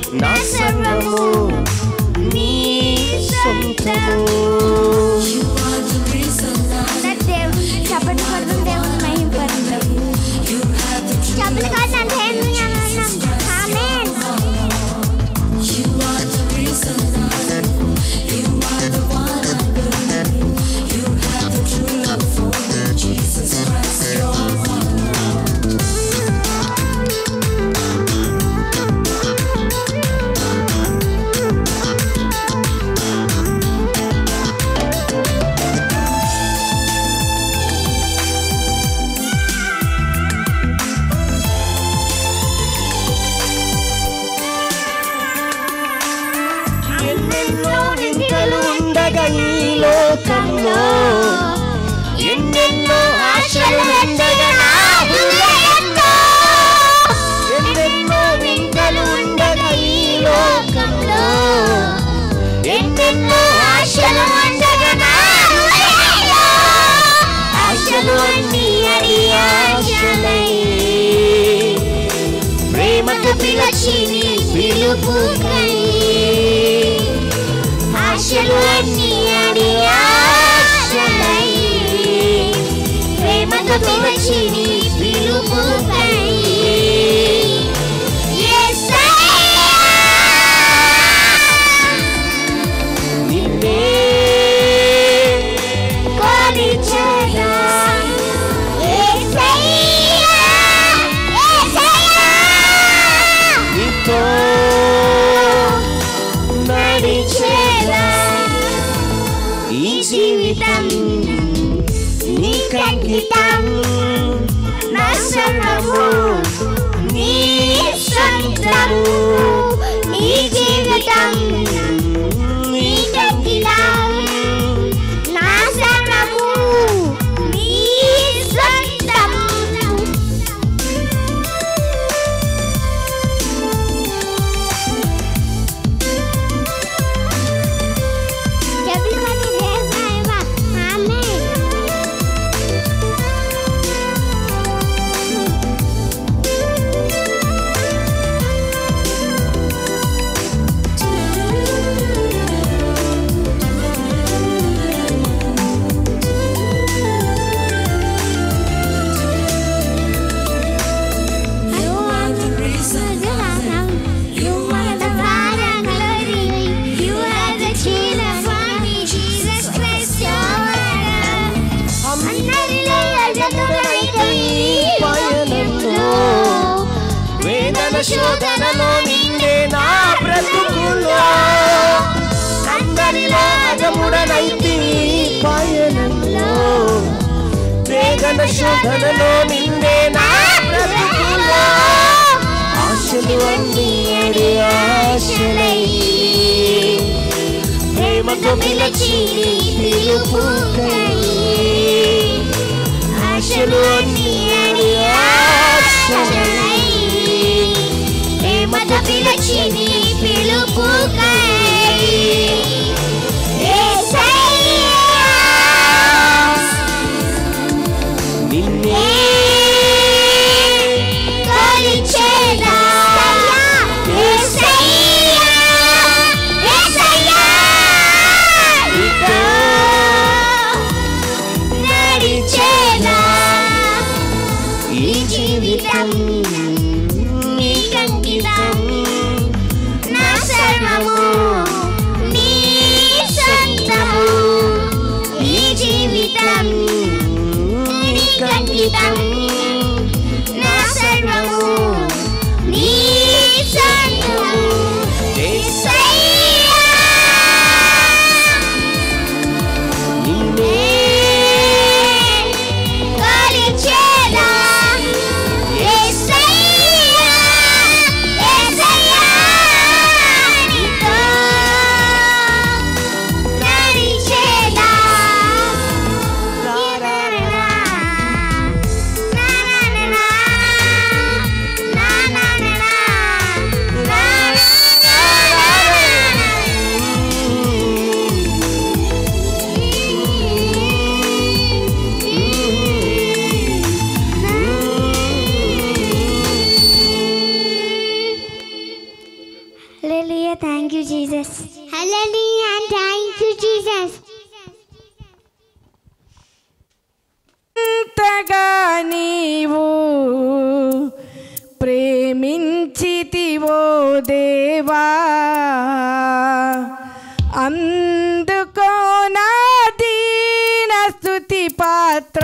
నా సర్వము నీ సొంతము దేవుడు చెప్పండి పడుతుంది దేవుని మహింపడుతుంది చెప్పలు కాదు నా దేవుని ఆమెన్ ఎన్నెన్నో వింతలు ఉండగా ఈ లోకంలో ఎన్నెన్నో ఆశలు ఉండగా నా హృదయంలో ఎన్నెన్నో వింతలు ఉండగా ఈ లోకంలో ఎన్నెన్నో ఆశలు ఉండగా నా హృదయంలో ఆశలు అన్ని అని ఆశలై ప్రేమకు పిలచి నీ పిలుపుకై ఆశలు అన్ని అని ఆశలై ప్రేమకు పిలచి నీ పిలుపుకై నిన్నే కొలిచెదా నీతో నడిచేదా ఈ జీవితం నీకంకితం నా సర్వము నీ సొంతము ఈ జీవితం నీకంకితం నా సర్వము నీ సొంతము చెప్పలు కాదు దేవుని amen You are the reason I am. You are the pride and glory. You are the shield for me, Jesus Christ, your Lord. అందరిలో ఎదురైతే ఈ పయనంలో వేదన శోధనలో నిన్నే నా బ్రతుకులో అందరిలో అజముడనైతి పయనంలో వేదన శోధనలో నిన్నే నా బ్రతుకులో ఆశలు అన్ని అడి ఆశలై ప్రేమతో పిలచి నీ పిలుపుకై ఆశలు అన్ని అడి ఆశలై ప్రేమతో పిలచి నీ పిలుపుకై నిన్నే కొలిచేదా యేసయ్యా యేసయ్యా నీతో నడిచేదా ఈ జీవితం నీకంకితం నా సర్వము నీ సొంతము ఈ జీవితం నీకంకితం నా సర్వము నీ సొంతము యేసయ్యా నిన్నే కొలిచేదా యేసయ్యా యేసయ్యా నీతో నడిచేదా నా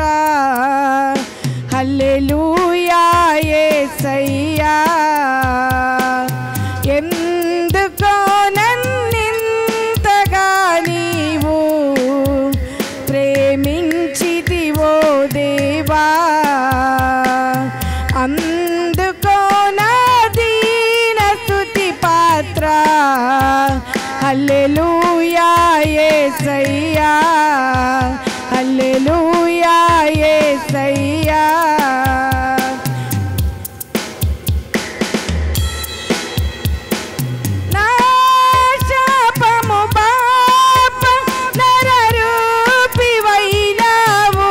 హల్లెలూయా యేసయ్యా ఎందుకో నన్నింతగా నీవు ప్రేమించితివో దేవా అందుకో నా దీన స్తుతి పాత్ర హల్లెలూయా యేసయ్యా హల్లెలూయా యేసయ్యా నా శాపము పాప నరరూపివైనావు.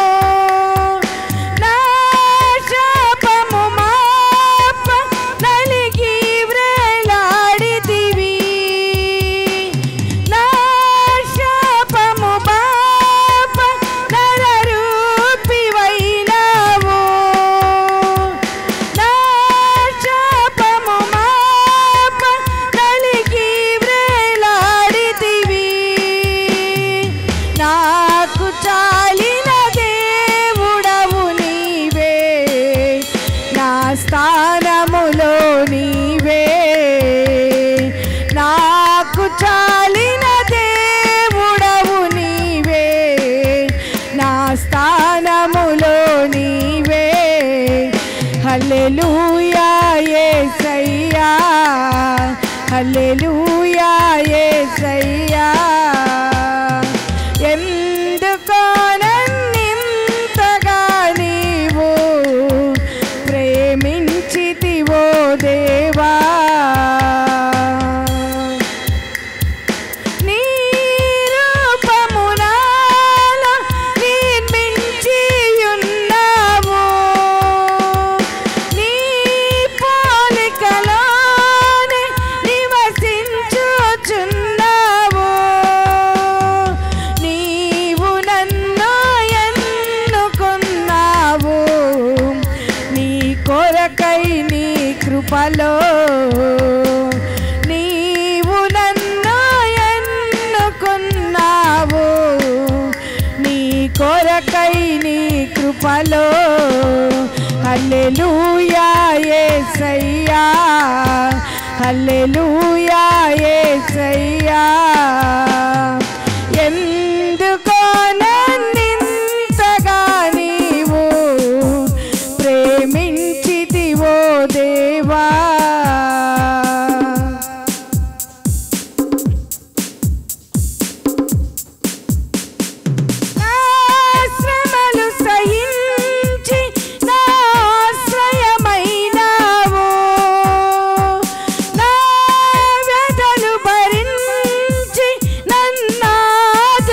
నా శాపము మాప నలిగి వ్రేలాడితివి. నా శాపము పాప నరరూపివైనావు. నా శాపము మాప నలిగి వ్రేలాడితివి. నాకు చాలిన దేవుడవు నీవే నా స్థానములో నీవే నాకు చాలిన దేవుడవు నీవే నా స్థానములో నీవే హల్లెలూయా యేసయ్యా హల్లెలూయా యేసయ్యా ఎందుకో నన్నింతగా నీవు ప్రేమించితివో దేవా నీ రూపము నాలో నిర్మించియున్నావు. నీ పోలికలోనే నివసించుచున్నావు. నీవు నన్ను ఎన్నుకున్నావు. నీ కొరకై నీ కృపలో నీవు నన్ను ఎన్నుకున్నావు నీ కొరకై నీ కృపలో హల్లెలూయా యేసయ్యా హల్లెలూయా యేసయ్యా ఎందుకో నన్నింతగా నీవు ప్రేమించితివో దేవా నా శ్రమలు సహించి నా ఆశ్రయమైనావు. నా వ్యధలు భరించి నన్నాదుకున్నావు.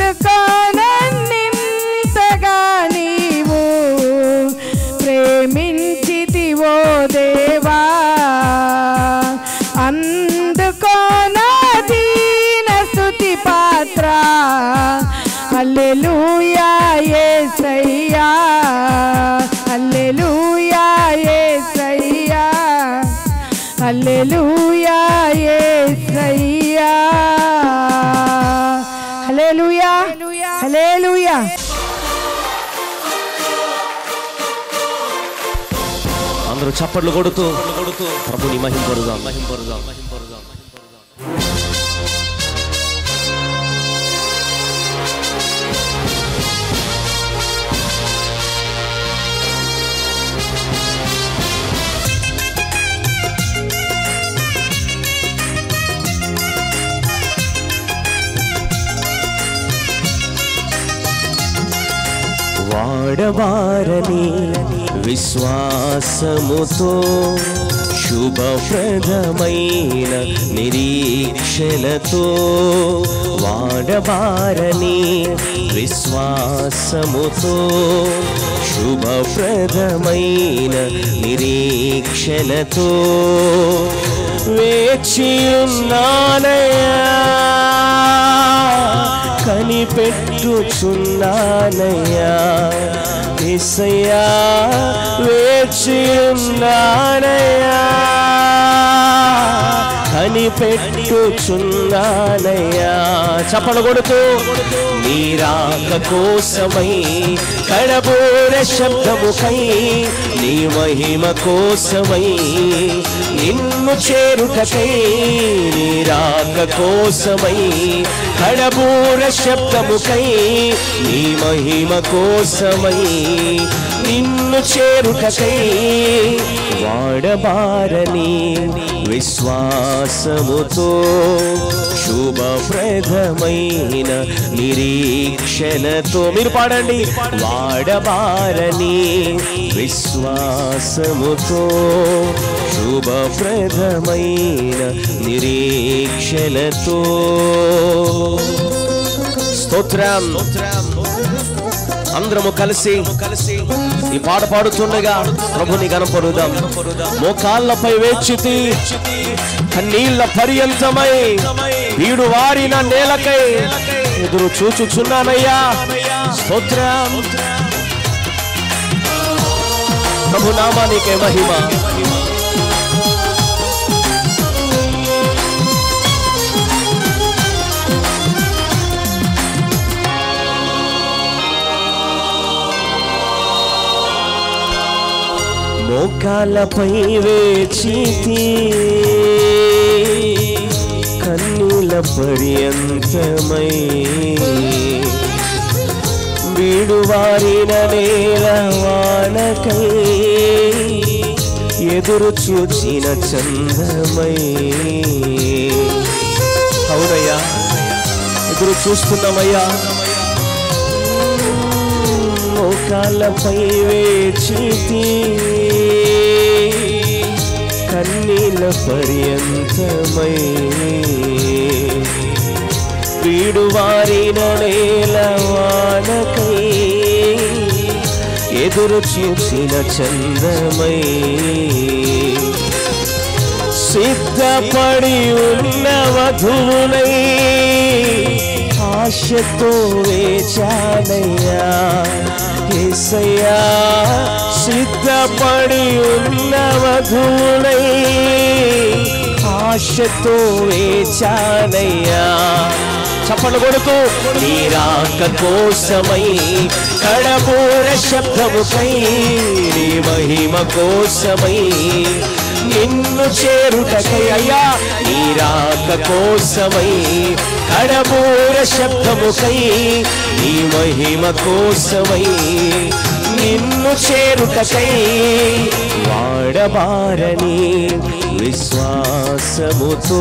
అందుకోనన్నింతగా నీవు ప్రేమించితివో దేవా అందుకోనదీన స్తుతి పాత్ర హల్లెలూయా యేసయ్యా హల్లెలూయా యేసయ్యా హల్లెలూయా యేసయ్యా హల్లెలూయా హల్లెలూయా అందరూ చప్పట్లు కొడుతూ కొడుతూ ప్రభుని మహింపరుదాం మహింపరుదాం మహింపరుదాం వాడవారని విశ్వాసముతో శుభప్రదమైన నిరీక్షలతో వాడవారని విశ్వాసముతో శుభప్రదమైన నిరీక్షలతో వేచియున్నానయ్యా కనిపెట్టుచున్నానయ్యా ఎసయ్యా వేచియున్నానయ్యా కనిపెట్టుచున్నానయ్యా చప్పలు కొడుతూ నీ రాక కోసమై కడబోర శబ్దముకై నీ మహిమ కోసమై నిన్ను చేరుటకై నీ రాక కోసమై కడబూర శబ్దముకై నీ మహిమ కోసమై నిన్ను చేరుటకై వాడబారని విశ్వాసముతో శుభప్రదమైన నిరీక్షణతో మీరు పాడండి వాడబారని విశ్వాసముతో శుభప్రదమైన నిరీక్షణతో స్తోత్రం అందరము కలిసి కలిసి ఈ పాట పాడుతుండగా ప్రభుని గనపరుదాం మోకాళ్ళపై వేచితి కన్నీళ్ళ పర్యంతమై వీడు వారిన నేలకై ఎదురు చూచుచున్నానయ్యా స్తోత్రం ప్రభు నామానికే మహిమ మోకాలపై వేచితి కన్నుల పర్యంతమై వీడు వారిన నేల వానకై ఎదురు చూచిన చందమై అవునయ్యా ఎదురు చూస్తున్నామయ్యా మోకాళ్ళపై వేచితి కన్నీల పర్యంతమై వీడు వారిన నేల వానకై ఎదురు చూసిన చందమై సిద్ధపడి ఉన్న వధువునై ఆశతో వేచానయ్యా ఏసయ్యా సిద్ధపడి ఉన్న వధువునై ఆశతో వేచానయ్యా చప్పలు కొడుతూ నీ రాక కోసమై కడబూర శబ్దముకై నీ మహిమ కోసమై నిన్ను చేరుటకై అయ్యా నీ రాక కోసమై కడబూర శబ్దముకై నీ మహిమ కోసమై నిన్ను చేరుటకై వాడబారని విశ్వాసముతో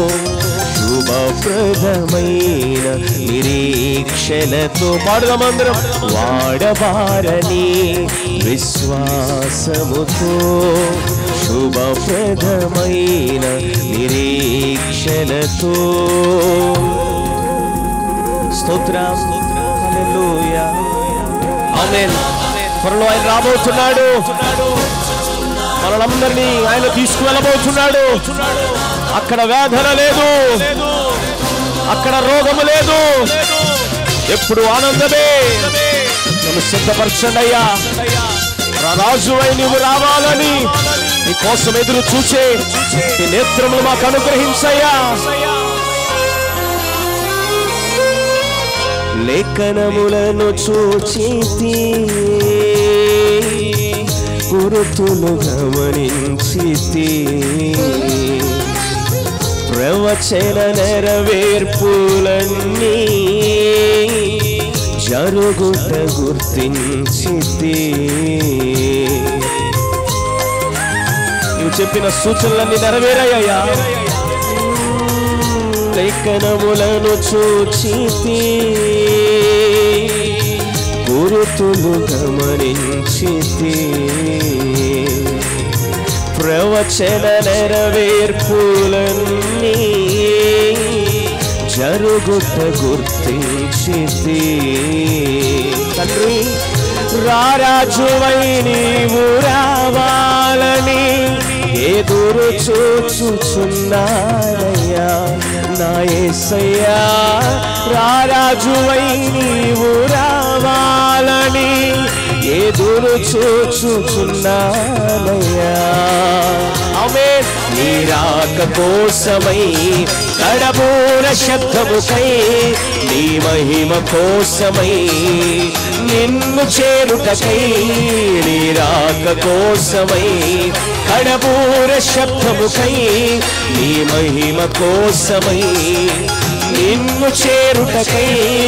శుభప్రదమైన నిరీక్షణతో పాడుదామందరం వాడబారని విశ్వాసముతో శుభప్రదమైన నిరీక్షణతో స్తోత్రం హల్లెలూయా ఆమేన్ త్వరలో ఆయన రాబోతున్నాడు మనలందరినీ ఆయన తీసుకువెళ్ళబోతున్నాడు అక్కడ వేదన లేదు అక్కడ రోగము లేదు ఎప్పుడు ఆనందమే నన్ను సిద్ధపరచండి అయ్యా నా రాజువై నువ్వు రావాలని నీ కోసం ఎదురు చూచే నీ నేత్రములు మాకు అనుగ్రహించయ్యా లేఖనములను చూచితి గురుతులు గమనించితి ప్రవచన నెరవేర్పులన్నీ జరుగుట గుర్తించితి నువ్వు చెప్పిన సూచనలన్నీ నెరవేరాయ్యా లేఖనములను చూచితి గురుతులు గమనించితి ప్రవచన నెరవేర్పులన్నీ జరుగుట గుర్తించితి తండ్రి రారాజువై నీవు రావాలని ఎదురు చూచుచున్నానయ్యా నా యేసయ్యా రారాజువై నీవు రావాలని ఎదురు చూచుచున్నానయ్యా ఆమె నీ రాక కోసమై కడబూర శబ్దముకై నీ మహిమ కోసమై నిన్ను చేరుటకై నీ రాక కోసమై కడబూర శబ్దముకై నీ మహిమ కోసమై నిన్ను చేరుటకై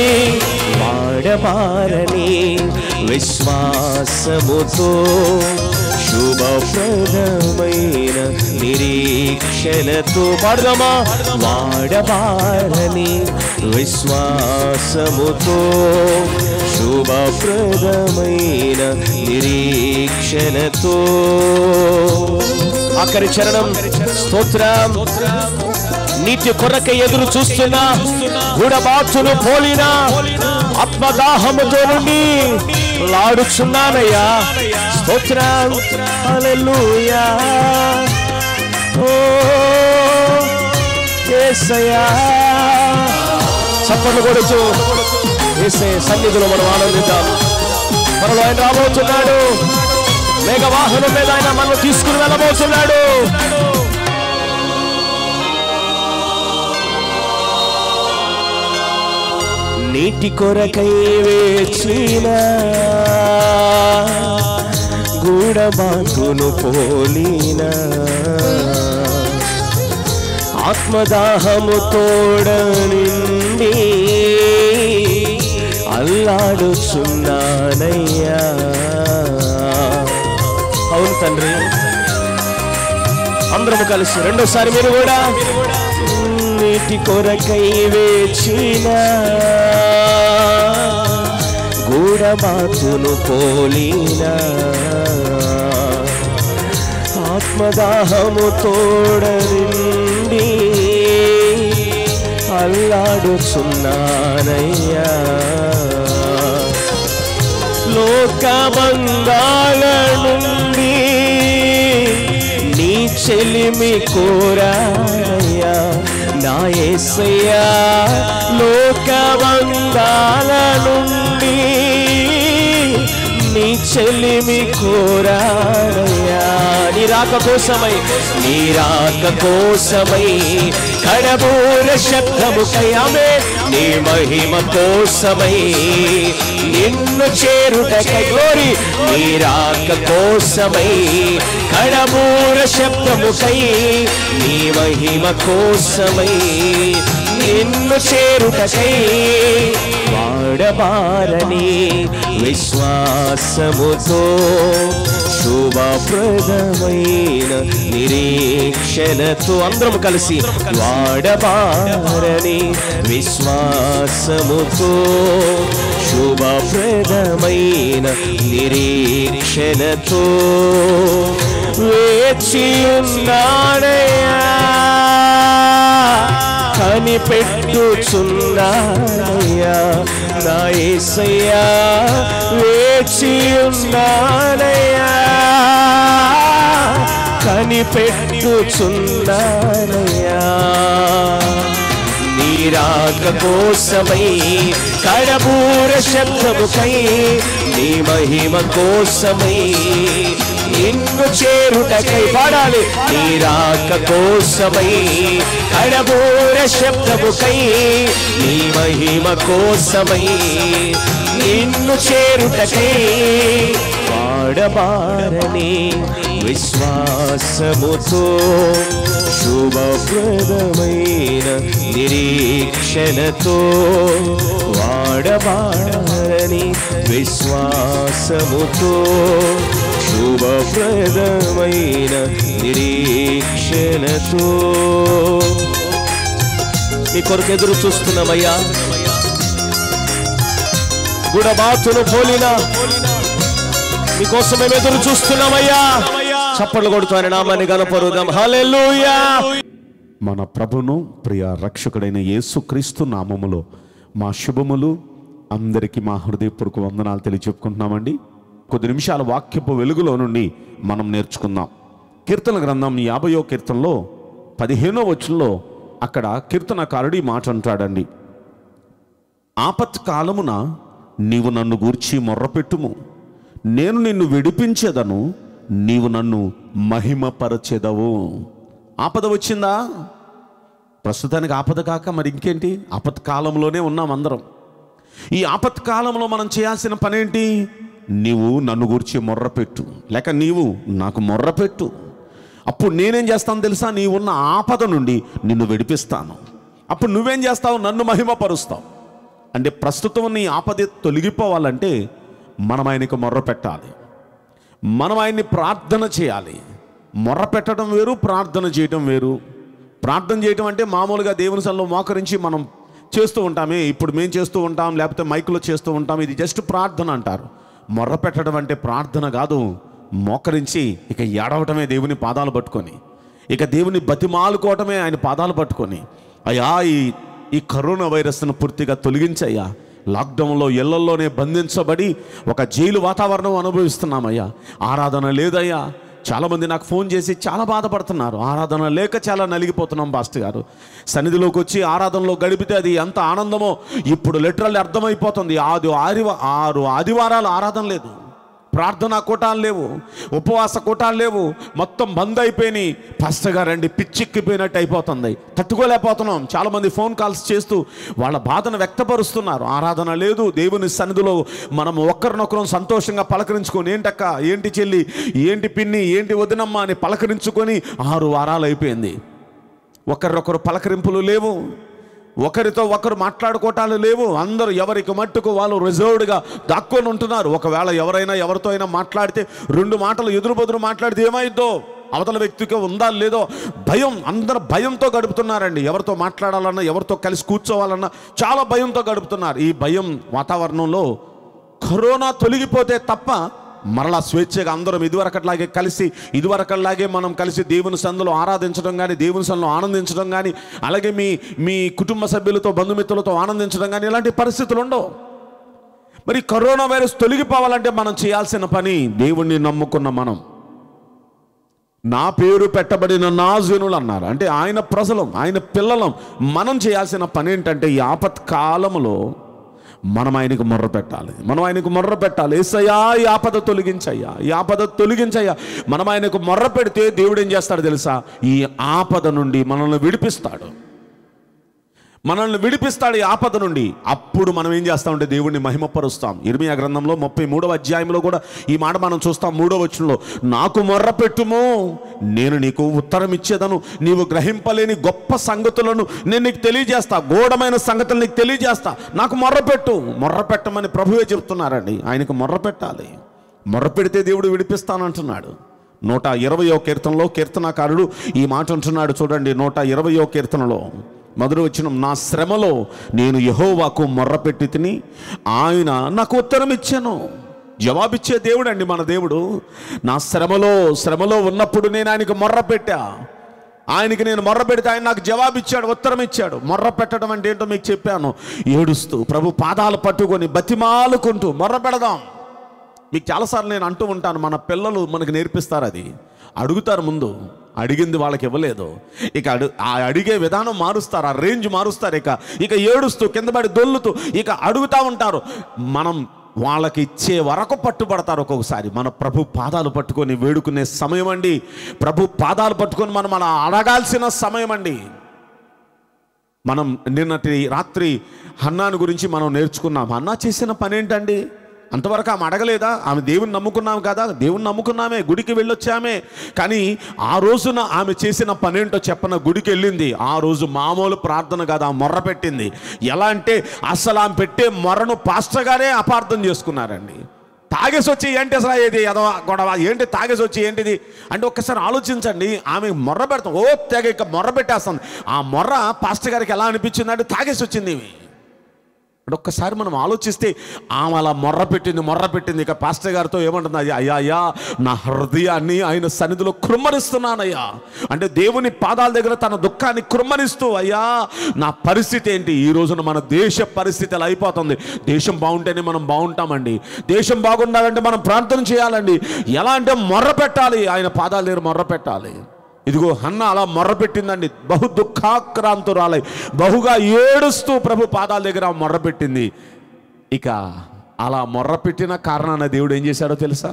వాడబారని విశ్వాసముతో శుభప్రదమైన నిరీక్షణతో పాడదామా వాడబారని విశ్వాసముతో శుభప్రదమైన నిరీక్షణతో ఆఖరి చరణం స్తోత్రం నీటి కొరకై ఎదురు చూస్తున్నా గుడబాచును పోలిన ఆత్మదాహముతో నుండి లాడుచున్నానయ్యా స్తోత్రం హల్లెలూయా ఓ యేసయ్యా చప్పట్లు కొడుతూ యేసే సన్నిధిలో మనం ఆనందిద్దాం మనలో ఆయన రాబోతున్నాడు మేఘవాహనం మీద ఆయన మనం తీసుకుని వెళ్ళబోతున్నాడు నీటి కొరకై వేచిన గూడబాతును పోలిన ఆత్మదాహము తోడ నిండి అల్లాడుచున్నానయ్యా అవును తండ్రి అందరము కలిసి రెండోసారి మీరు కూడా నీటి కొరకై వేచిన గూడబాతును పోలిన ఆత్మదాహము తోడరిండి అల్లాడుచున్నానయ్యా లోకమంగాల నుండి నీ చెలిమి కోరాయ్యా నా యేసయ్యా లోకమంగాల నుండి నీ చెలిమి కోరాయ్యా నీ రాక కోసమై నీ రాక కోసమై కడబూర శబ్దముకై ఆమె నీ మహిమ కోసమై నిన్ను చేరుటకై గ్లోరీ నీ రాక కోసమై కడబూర శబ్దముకై నీ మహిమ కోసమై నిన్ను చేరుటకై వాడబారని విశ్వాసముతో శుభప్రదమైన నిరీక్షణతో అందరం కలిసి వాడబారని విశ్వాసముతో శుభప్రదమైన నిరీక్షణతో వేచి ఉన్నాడయ్యా కనిపెట్టుచున్నానయ్యా నా ఏసయ్యా వేచి ఉన్నానయ్యా కనిపెట్టుచున్నానయ్యా నీరాక కోసమై కడబూర శబ్దముకై నీ మహిమ కోసమై నిన్ను చేరుటకై పాడాలి నీరాక కోసమై కడబూర శబ్దముకై నీ మహిమ కోసమై నిన్ను చేరుటకై వాడబారని విశ్వాసముతో శుభప్రదమైన నిరీక్షణతో వాడబారని విశ్వాసముతో శుభప్రదమైన నిరీక్షణతో మీ కొరకు ఎదురు చూస్తున్నామయ్యా గుడబాతును పోలిన మీకోసం మేము ఎదురు చూస్తున్నామయ్యా చప్పట్లు కొడుతూ ఆయన నామాన్ని గనపరుదాం హల్లెలూయా మన ప్రభును ప్రియ రక్షకుడైన యేసుక్రీస్తు నామములో మా శుభములు అందరికీ మా హృదయపూర్వక వందనాలు తెలియచెప్పుకుంటున్నామండి కొద్ది నిమిషాల వాక్యపు వెలుగులో నుండి మనం నేర్చుకుందాం కీర్తన గ్రంథం యాభయో కీర్తనలో పదిహేనో వచనంలో అక్కడ కీర్తనకారుడు ఈ మాట అంటాడండి ఆపత్కాలమున నీవు నన్ను గూర్చి మొర్రపెట్టుము నేను నిన్ను విడిపించేదను నీవు నన్ను మహిమపరచెదవు ఆపద వచ్చిందా ప్రస్తుతానికి ఆపద కాక మరి ఇంకేంటి ఆపత్కాలంలోనే ఉన్నాం అందరం ఈ ఆపత్కాలంలో మనం చేయాల్సిన పనేంటి నీవు నన్ను గురించి మొర్రపెట్టు లేక నీవు నాకు మొర్రపెట్టు అప్పుడు నేనేం చేస్తాను తెలుసా నీవున్న ఆపద నుండి నిన్ను విడిపిస్తాను అప్పుడు నువ్వేం చేస్తావు నన్ను మహిమపరుస్తావు అంటే ప్రస్తుతం నీ ఆపద తొలగిపోవాలంటే మనం ఆయనకు మొర్ర పెట్టాలి మనం ఆయన్ని ప్రార్థన చేయాలి మొర్ర పెట్టడం వేరు ప్రార్థన చేయటం వేరు ప్రార్థన చేయటం అంటే మామూలుగా దేవుని సన్నిలో మోకరించి మనం చేస్తూ ఉంటామే ఇప్పుడు మేము చేస్తూ ఉంటాం లేకపోతే మైకులో చేస్తూ ఉంటాం ఇది జస్ట్ ప్రార్థన అంటారు మొర్ర పెట్టడం అంటే ప్రార్థన కాదు మోకరించి ఇక ఏడవటమే దేవుని పాదాలు పట్టుకొని ఇక దేవుని బతిమాలుకోవటమే ఆయన పాదాలు పట్టుకొని అయ్యా ఈ ఈ కరోనా వైరస్ను పూర్తిగా తొలగించయ్యా లాక్డౌన్లో ఇళ్లల్లోనే బంధించబడి ఒక జైలు వాతావరణం అనుభవిస్తున్నామయ్యా ఆరాధన లేదయ్యా చాలామంది నాకు ఫోన్ చేసి చాలా బాధపడుతున్నారు ఆరాధన లేక చాలా నలిగిపోతున్నాం పాస్టర్ గారు సన్నిధిలోకి వచ్చి ఆరాధనలో గడిపితే అది ఎంత ఆనందమో ఇప్పుడు లిటరల్ అర్థమైపోతుంది ఆది ఆదివ ఆరు ఆదివారాలు ఆరాధన లేదు ప్రార్థనా కూటాలు లేవు ఉపవాస కూటాలు లేవు మొత్తం బంద్ అయిపోయినాయి పాస్టర్ గారండి పిచ్చెక్కిపోయినట్టు అయిపోతుంది తట్టుకోలేకపోతున్నాం చాలామంది ఫోన్ కాల్స్ చేస్తూ వాళ్ళ బాధను వ్యక్తపరుస్తున్నారు ఆరాధన లేదు దేవుని సన్నిధిలో మనం ఒక్కరినొకరం సంతోషంగా పలకరించుకొని ఏంటక్క ఏంటి చెల్లి ఏంటి పిన్ని ఏంటి వదినమ్మ అని పలకరించుకొని ఆరు వారాలు అయిపోయింది ఒకరినొకరు పలకరింపులు లేవు ఒకరితో ఒకరు మాట్లాడుకోవటాలు లేవు అందరూ ఎవరికి మట్టుకు వాళ్ళు రిజర్వ్డ్గా దాక్కొని ఉంటున్నారు ఒకవేళ ఎవరైనా ఎవరితో అయినా మాట్లాడితే రెండు మాటలు ఎదురు బదురు మాట్లాడితే ఏమైద్దో అవతల వ్యక్తికి ఉందా లేదో భయం అందరు భయంతో గడుపుతున్నారండి ఎవరితో మాట్లాడాలన్నా ఎవరితో కలిసి కూర్చోవాలన్నా చాలా భయంతో గడుపుతున్నారు ఈ భయం వాతావరణంలో కరోనా తొలగిపోతే తప్ప మరలా స్వేచ్ఛగా అందరం ఇదివరకట్లాగే కలిసి ఇదివరకట్లాగే మనం కలిసి దేవుని సందులో ఆరాధించడం కానీ దేవుని సందులో ఆనందించడం కానీ అలాగే మీ మీ కుటుంబ సభ్యులతో బంధుమిత్రులతో ఆనందించడం కానీ ఇలాంటి పరిస్థితులు ఉండవు మరి కరోనా వైరస్ తొలగిపోవాలంటే మనం చేయాల్సిన పని దేవుణ్ణి నమ్ముకున్న మనం నా పేరు పెట్టబడిన నాజనులు అన్నారు అంటే ఆయన ప్రజలం ఆయన పిల్లలం మనం చేయాల్సిన పని ఏంటంటే ఈ ఆపత్కాలములో మనం ఆయనకు మొర్ర పెట్టాలి మనం ఆయనకు మొర్ర పెట్టాలి ఏసయ్యా ఈ ఆపద తొలగించయ్యా ఈ ఆపద తొలగించయ్యా మనం ఆయనకు మొర్ర పెడితే దేవుడు ఏం చేస్తాడు తెలుసా ఈ ఆపద నుండి మనల్ని విడిపిస్తాడు మనల్ని విడిపిస్తాడు ఈ ఆపద నుండి అప్పుడు మనం ఏం చేస్తామంటే దేవుణ్ణి మహిమపరుస్తాం ఇర్మియా గ్రంథంలో ముప్పై మూడవ అధ్యాయంలో కూడా ఈ మాట మనం చూస్తాం మూడవ వచనంలో నాకు మొర్ర పెట్టుము నేను నీకు ఉత్తరం ఇచ్చేదను నీవు గ్రహింపలేని గొప్ప సంగతులను నేను నీకు తెలియజేస్తా గూఢమైన సంగతులు నీకు తెలియజేస్తా నాకు మొర్ర పెట్టు మొర్ర పెట్టమని ప్రభువే చెప్తున్నారండి ఆయనకు మొర్ర పెట్టాలి మొర్ర పెడితే దేవుడు విడిపిస్తానంటున్నాడు నూట ఇరవయో కీర్తనలో కీర్తనాకారుడు ఈ మాట అంటున్నాడు చూడండి నూట ఇరవయో కీర్తనలో మొదటి వచ్చిన నా శ్రమలో నేను యహోవాకు మొర్రపెట్టి తిని ఆయన నాకు ఉత్తరం ఇచ్చాను జవాబిచ్చే దేవుడు అండి మన దేవుడు నా శ్రమలో శ్రమలో ఉన్నప్పుడు నేను ఆయనకు మొర్ర పెట్టా ఆయనకి నేను మొర్ర పెడితే ఆయన నాకు జవాబు ఇచ్చాడు ఉత్తరం ఇచ్చాడు మొర్ర పెట్టడం అంటే ఏంటో మీకు చెప్పాను ఏడుస్తూ ప్రభు పాదాలు పట్టుకొని బతిమాలుకుంటూ మొర్ర పెడదాం మీకు చాలాసార్లు నేను అంటూ ఉంటాను మన పిల్లలు మనకు నేర్పిస్తారు అది అడుగుతారు ముందు అడిగింది వాళ్ళకి ఇవ్వలేదు ఇక అడు ఆ అడిగే విధానం మారుస్తారు ఆ రేంజ్ మారుస్తారు ఇక ఇక ఏడుస్తూ కింద పడి దొల్లుతూ ఇక అడుగుతూ ఉంటారు మనం వాళ్ళకి ఇచ్చే వరకు పట్టుబడతారు ఒక్కొక్కసారి మన ప్రభు పాదాలు పట్టుకొని వేడుకునే సమయం అండి ప్రభు పాదాలు పట్టుకొని మనం అలా అడగాల్సిన సమయం అండి మనం నిన్నటి రాత్రి హన్నాను గురించి మనం నేర్చుకున్నాం హన్నా చేసిన పని ఏంటండి అంతవరకు ఆమె అడగలేదా ఆమె దేవుని నమ్ముకున్నాం కదా దేవుని నమ్ముకున్నామే గుడికి వెళ్ళొచ్చామే కానీ ఆ రోజున ఆమె చేసిన పనేంటో చెప్పన గుడికి వెళ్ళింది ఆ రోజు మామూలు ప్రార్థన కదా మొర్ర పెట్టింది ఎలా అంటే అసలు ఆమె పెట్టే మొర్రను పాస్టర్ గారే అపార్థం చేసుకున్నారండి తాగేసి వచ్చి ఏంటి అసలు ఇది ఏదో గొడవ ఏంటి తాగేసి వచ్చి ఏంటిది అంటే ఒక్కసారి ఆలోచించండి ఆమె మొర్ర పెడతాం ఓ తెగ ఇక మొర్ర పెట్టేస్తుంది ఆ మొర్ర పాస్టర్ గారికి ఎలా అనిపించింది అంటే తాగేసి వచ్చింది ఈమె. అంటే ఒక్కసారి మనం ఆలోచిస్తే ఆమె అలా మొర్ర పెట్టింది మొర్ర పెట్టింది ఇక పాస్టర్ గారితో ఏమంటుంది అయ్యా అయ్యా అయ్యా నా హృదయాన్ని ఆయన సన్నిధిలో కృమ్మరిస్తున్నానయ్యా అంటే దేవుని పాదాల దగ్గర తన దుఃఖాన్ని కృమ్మరిస్తూ అయ్యా నా పరిస్థితి ఏంటి ఈ రోజున మన దేశ పరిస్థితి ఎలా అయిపోతుంది దేశం బాగుంటేనే మనం బాగుంటామండి దేశం బాగుండాలంటే మనం ప్రార్థన చేయాలండి ఎలా అంటే మొర్ర పెట్టాలి ఆయన పాదాల దగ్గర మొర్ర పెట్టాలి ఇదిగో హన్న అలా మొర్రపెట్టిందండి బహు దుఃఖాక్రాంతురాలై బహుగా ఏడుస్తూ ప్రభు పాదాల దగ్గర ఆమె మొర్రపెట్టింది ఇక అలా మొర్రపెట్టిన కారణాన దేవుడు ఏం చేశాడో తెలుసా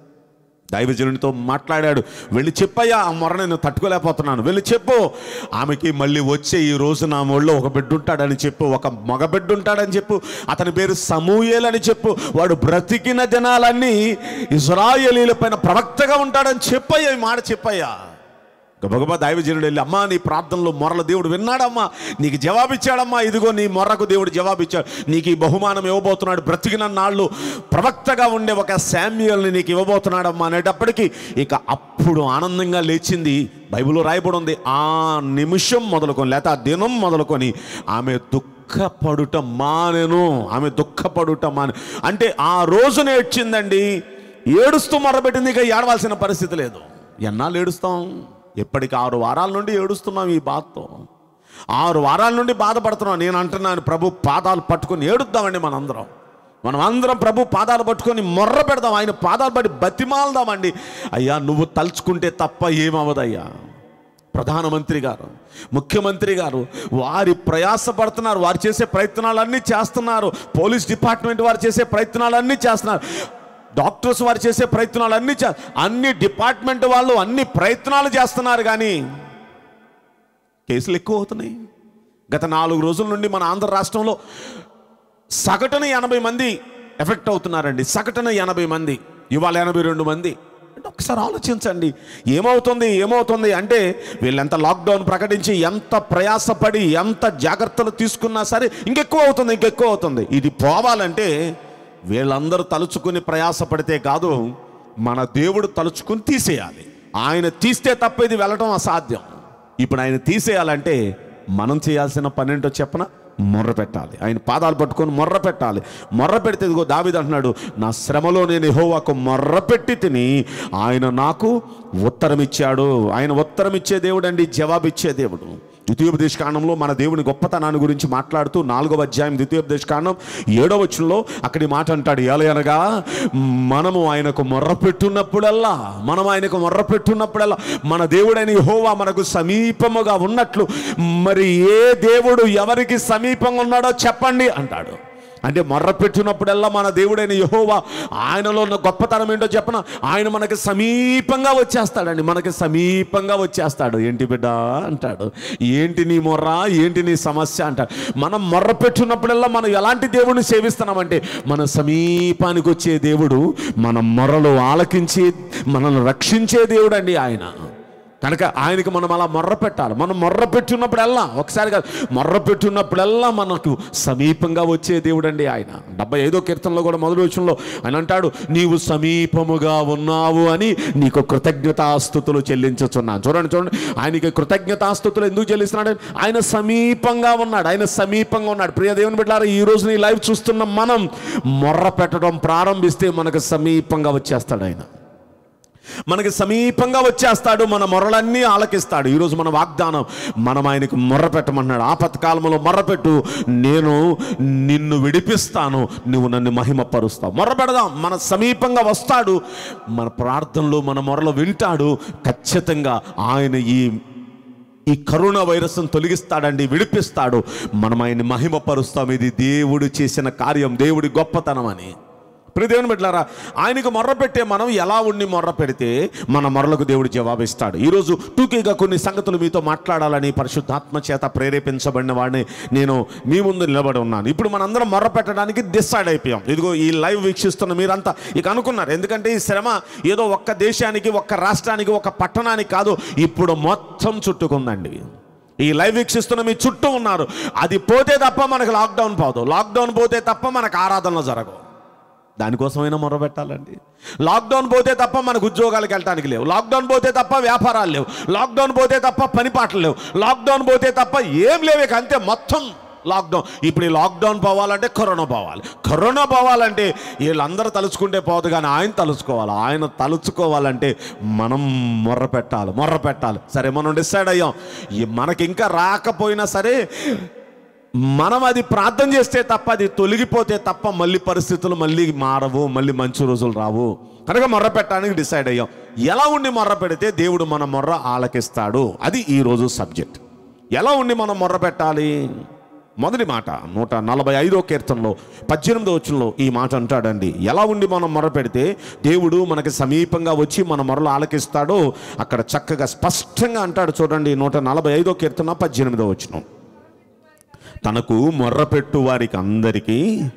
దైవజనునితో మాట్లాడాడు వెళ్ళి చెప్పయ్యా ఆ మొర నేను తట్టుకోలేకపోతున్నాను వెళ్ళి చెప్పు ఆమెకి మళ్ళీ వచ్చే ఈ రోజు నా ఒళ్ళో ఒక బిడ్డ ఉంటాడని చెప్పు ఒక మగ బిడ్డ ఉంటాడని చెప్పు అతని పేరు సమూయేల్ అని చెప్పు వాడు బ్రతికిన దినాలన్నీ ఇజ్రాయేలీల పైన ప్రవక్తగా ఉంటాడని చెప్పయ్యా ఈ మాట చెప్పయ్యా గబగబా దైవజనుడు వెళ్ళి అమ్మా నీ ప్రార్థనలో మొరల దేవుడు విన్నాడమ్మా నీకు జవాబిచ్చాడమ్మా ఇదిగో నీ మొర్రకు దేవుడు జవాబిచ్చాడు నీకు ఈ బహుమానం ఇవ్వబోతున్నాడు బ్రతికిన నాళ్ళు ప్రవక్తగా ఉండే ఒక శామ్యుల్ని నీకు ఇవ్వబోతున్నాడమ్మా అనేటప్పటికీ ఇక అప్పుడు ఆనందంగా లేచింది బైబిల్లో రాయబడి ఉంది ఆ నిమిషం మొదలుకొని లేక ఆ దినం మొదలుకొని ఆమె దుఃఖపడుట మానెను ఆమె దుఃఖపడుట మానే అంటే ఆ రోజున ఏడ్చిందండి ఏడుస్తూ మొరబెట్టింది ఇక ఏడవలసిన పరిస్థితి లేదు ఎన్నాళ్ళు ఏడుస్తాం ఎప్పటికి ఆరు వారాల నుండి ఏడుస్తున్నాం ఈ బాధతో ఆరు వారాల నుండి బాధపడుతున్నాం నేను అంటున్నాను ప్రభు పాదాలు పట్టుకొని ఏడుద్దామండి మనందరం మనం అందరం ప్రభు పాదాలు పట్టుకొని మొర్ర పెడదాం ఆయన పాదాలు పట్టి బతిమాలదామండి అయ్యా నువ్వు తలుచుకుంటే తప్ప ఏమవదయ్యా ప్రధానమంత్రి గారు ముఖ్యమంత్రి గారు వారి ప్రయాసపడుతున్నారు వారు చేసే ప్రయత్నాలన్నీ చేస్తున్నారు పోలీస్ డిపార్ట్మెంట్ వారు చేసే ప్రయత్నాలన్నీ చేస్తున్నారు డాక్టర్స్ వారు చేసే ప్రయత్నాలు అన్ని చే- అన్ని డిపార్ట్మెంట్ వాళ్ళు అన్ని ప్రయత్నాలు చేస్తున్నారు కానీ కేసులు ఎక్కువ అవుతున్నాయి గత నాలుగు రోజుల నుండి మన ఆంధ్ర రాష్ట్రంలో సగటున ఎనభై మంది ఎఫెక్ట్ అవుతున్నారండి సగటున ఎనభై మంది ఇవాళ ఎనభై రెండు మంది అంటే ఒకసారి ఆలోచించండి ఏమవుతుంది ఏమవుతుంది అంటే వీళ్ళెంత లాక్డౌన్ ప్రకటించి ఎంత ప్రయాసపడి ఎంత జాగ్రత్తలు తీసుకున్నా సరే ఇంకెక్కువ అవుతుంది ఇంకెక్కువ అవుతుంది ఇది పోవాలంటే వీళ్ళందరూ తలుచుకుని ప్రయాసపడితే కాదు మన దేవుడు తలుచుకుని తీసేయాలి ఆయన తీస్తే తప్ప ఇది వెళ్ళటం అసాధ్యం ఇప్పుడు ఆయన తీసేయాలంటే మనం చేయాల్సిన పని ఏంటో చెప్పన మొర్ర పెట్టాలి ఆయన పాదాలు పట్టుకొని మొర్ర పెట్టాలి మొర్ర పెడితే ఇదిగో దావిది అంటున్నాడు నా శ్రమలో నేను యెహోవాకు మొర్ర పెట్టి తిని ఆయన నాకు ఉత్తరం ఇచ్చాడు ఆయన ఉత్తరం ఇచ్చే దేవుడు అండి జవాబు ఇచ్చే దేవుడు ద్వితీయోపదేశ కాండంలో మన దేవుని గొప్పతనాన్ని గురించి మాట్లాడుతూ నాలుగవ అధ్యాయం ద్వితీయోపదేశ కాండం ఏడవ వచనంలో అక్కడి మాట అంటాడు ఏలయనగా మనము ఆయనకు మొర్ర పెట్టున్నప్పుడల్లా మనం ఆయనకు మొర్ర పెట్టున్నప్పుడల్లా మన దేవుడైన యెహోవా మనకు సమీపముగా ఉన్నట్లు మరి ఏ దేవుడు ఎవరికి సమీపంగా ఉన్నాడో చెప్పండి అంటాడు అంటే మొర్ర పెట్టినప్పుడల్లా మన దేవుడైన యహోవా ఆయనలో ఉన్న గొప్పతనం ఏంటో చెప్పన ఆయన మనకి సమీపంగా వచ్చేస్తాడండి మనకి సమీపంగా వచ్చేస్తాడు ఏంటి బిడ్డ అంటాడు ఏంటి నీ మొర్ర ఏంటి నీ సమస్య అంటాడు మనం మొర్ర పెట్టినప్పుడల్లా మనం ఎలాంటి దేవుడిని సేవిస్తున్నామంటే మన సమీపానికి వచ్చే దేవుడు మన మొర్రలు ఆలకించి మనల్ని రక్షించే దేవుడు అండి ఆయన కనుక ఆయనకి మనం అలా మొర్ర పెట్టాలి మనం మొర్ర పెట్టున్నప్పుడల్లా ఒకసారి కాదు మొర్ర పెట్టున్నప్పుడల్లా మనకు సమీపంగా వచ్చే దేవుడు అండి ఆయన డెబ్బై ఐదో కీర్తనలో కూడా మొదటి విషయంలో ఆయన అంటాడు నీవు సమీపముగా ఉన్నావు అని నీకు కృతజ్ఞతాస్థుతులు చెల్లించుచున్నాను చూడండి చూడండి ఆయనకి కృతజ్ఞతాస్థుతులు ఎందుకు చెల్లిస్తున్నాడు ఆయన సమీపంగా ఉన్నాడు ఆయన సమీపంగా ఉన్నాడు ప్రియ దేవుని బిడ్డారా ఈ రోజు నీ లైవ్ చూస్తున్న మనం మొర్ర పెట్టడం ప్రారంభిస్తే మనకు సమీపంగా వచ్చేస్తాడు ఆయన మనకి సమీపంగా వచ్చేస్తాడు మన మొరలన్నీ ఆలకిస్తాడు ఈరోజు మన వాగ్దానం మనం ఆయనకు మొర్ర పెట్టమన్నాడు ఆపత్కాలంలో మొర్రపెట్టు నేను నిన్ను విడిపిస్తాను నువ్వు నన్ను మహిమపరుస్తావు మొర్ర పెడదాం మన సమీపంగా వస్తాడు మన ప్రార్థనలు మన మొరలు వింటాడు ఖచ్చితంగా ఆయన ఈ ఈ కరోనా వైరస్ను తొలగిస్తాడండి విడిపిస్తాడు మనం ఆయన్ని మహిమపరుస్తాం ఇది దేవుడు చేసిన కార్యం దేవుడి గొప్పతనం అని ప్రదేవుని బిడ్డలారా ఆయనకు మొర్ర పెట్టే మనం ఎలా ఉండి మొర్ర పెడితే మన మొర్రకు దేవుడు జవాబిస్తాడు ఈరోజు టూకీగా కొన్ని సంగతులు మీతో మాట్లాడాలని పరిశుద్ధాత్మ చేత ప్రేరేపించబడిన వాడిని నేను మీ ముందు నిలబడి ఉన్నాను ఇప్పుడు మనందరం మొర్ర పెట్టడానికి డిసైడ్ అయిపోయాం ఇదిగో ఈ లైవ్ వీక్షిస్తున్న మీరంతా ఇక అనుకున్నారు ఎందుకంటే ఈ శ్రమ ఏదో ఒక్క దేశానికి ఒక్క రాష్ట్రానికి ఒక పట్టణానికి కాదు ఇప్పుడు మొత్తం చుట్టుకుందండి ఈ లైవ్ వీక్షిస్తున్న మీ చుట్టూ ఉన్నారు అది పోతే తప్ప మనకు లాక్డౌన్ పోదు లాక్డౌన్ పోతే తప్ప మనకు ఆరాధనలు జరగవు దానికోసమైనా మొర పెట్టాలండి లాక్డౌన్ పోతే తప్ప మనకు ఉద్యోగాలకు వెళ్ళటానికి లేవు లాక్డౌన్ పోతే తప్ప వ్యాపారాలు లేవు లాక్డౌన్ పోతే తప్ప పని పాటలు లేవు లాక్డౌన్ పోతే తప్ప ఏం లేవు ఇక అంతే మొత్తం లాక్డౌన్ ఇప్పుడు ఈ లాక్డౌన్ పోవాలంటే కరోనా పోవాలి కరోనా పోవాలంటే వీళ్ళందరూ తలుచుకుంటే పోదు కానీ ఆయన తలుచుకోవాలి ఆయన తలుచుకోవాలంటే మనం మొర్ర పెట్టాలి మొర్ర పెట్టాలి సరే మనం డిసైడ్ అయ్యాం ఈ మనకి ఇంకా రాకపోయినా సరే మనం అది ప్రార్థన చేస్తే తప్ప అది తొలగిపోతే తప్ప మళ్ళీ పరిస్థితులు మళ్ళీ మారవు మళ్ళీ మంచి రోజులు రావు కనుక మొర్ర పెట్టడానికి డిసైడ్ అయ్యాం ఎలా ఉండి మొర్ర పెడితే దేవుడు మన మొర్ర ఆలకిస్తాడు అది ఈరోజు సబ్జెక్ట్ ఎలా ఉండి మనం మొర్ర పెట్టాలి మొదటి మాట నూట నలభై ఐదో కీర్తనలో పద్దెనిమిదో వచ్చంలో ఈ మాట అంటాడండి ఎలా ఉండి మనం మొర పెడితే దేవుడు మనకి సమీపంగా వచ్చి మన మొరలు ఆలకిస్తాడో అక్కడ చక్కగా స్పష్టంగా అంటాడు చూడండి నూట నలభై ఐదో కీర్తన పద్దెనిమిదో వచ్చిన తనకు మొర్రపెట్టు వారికి అందరికీ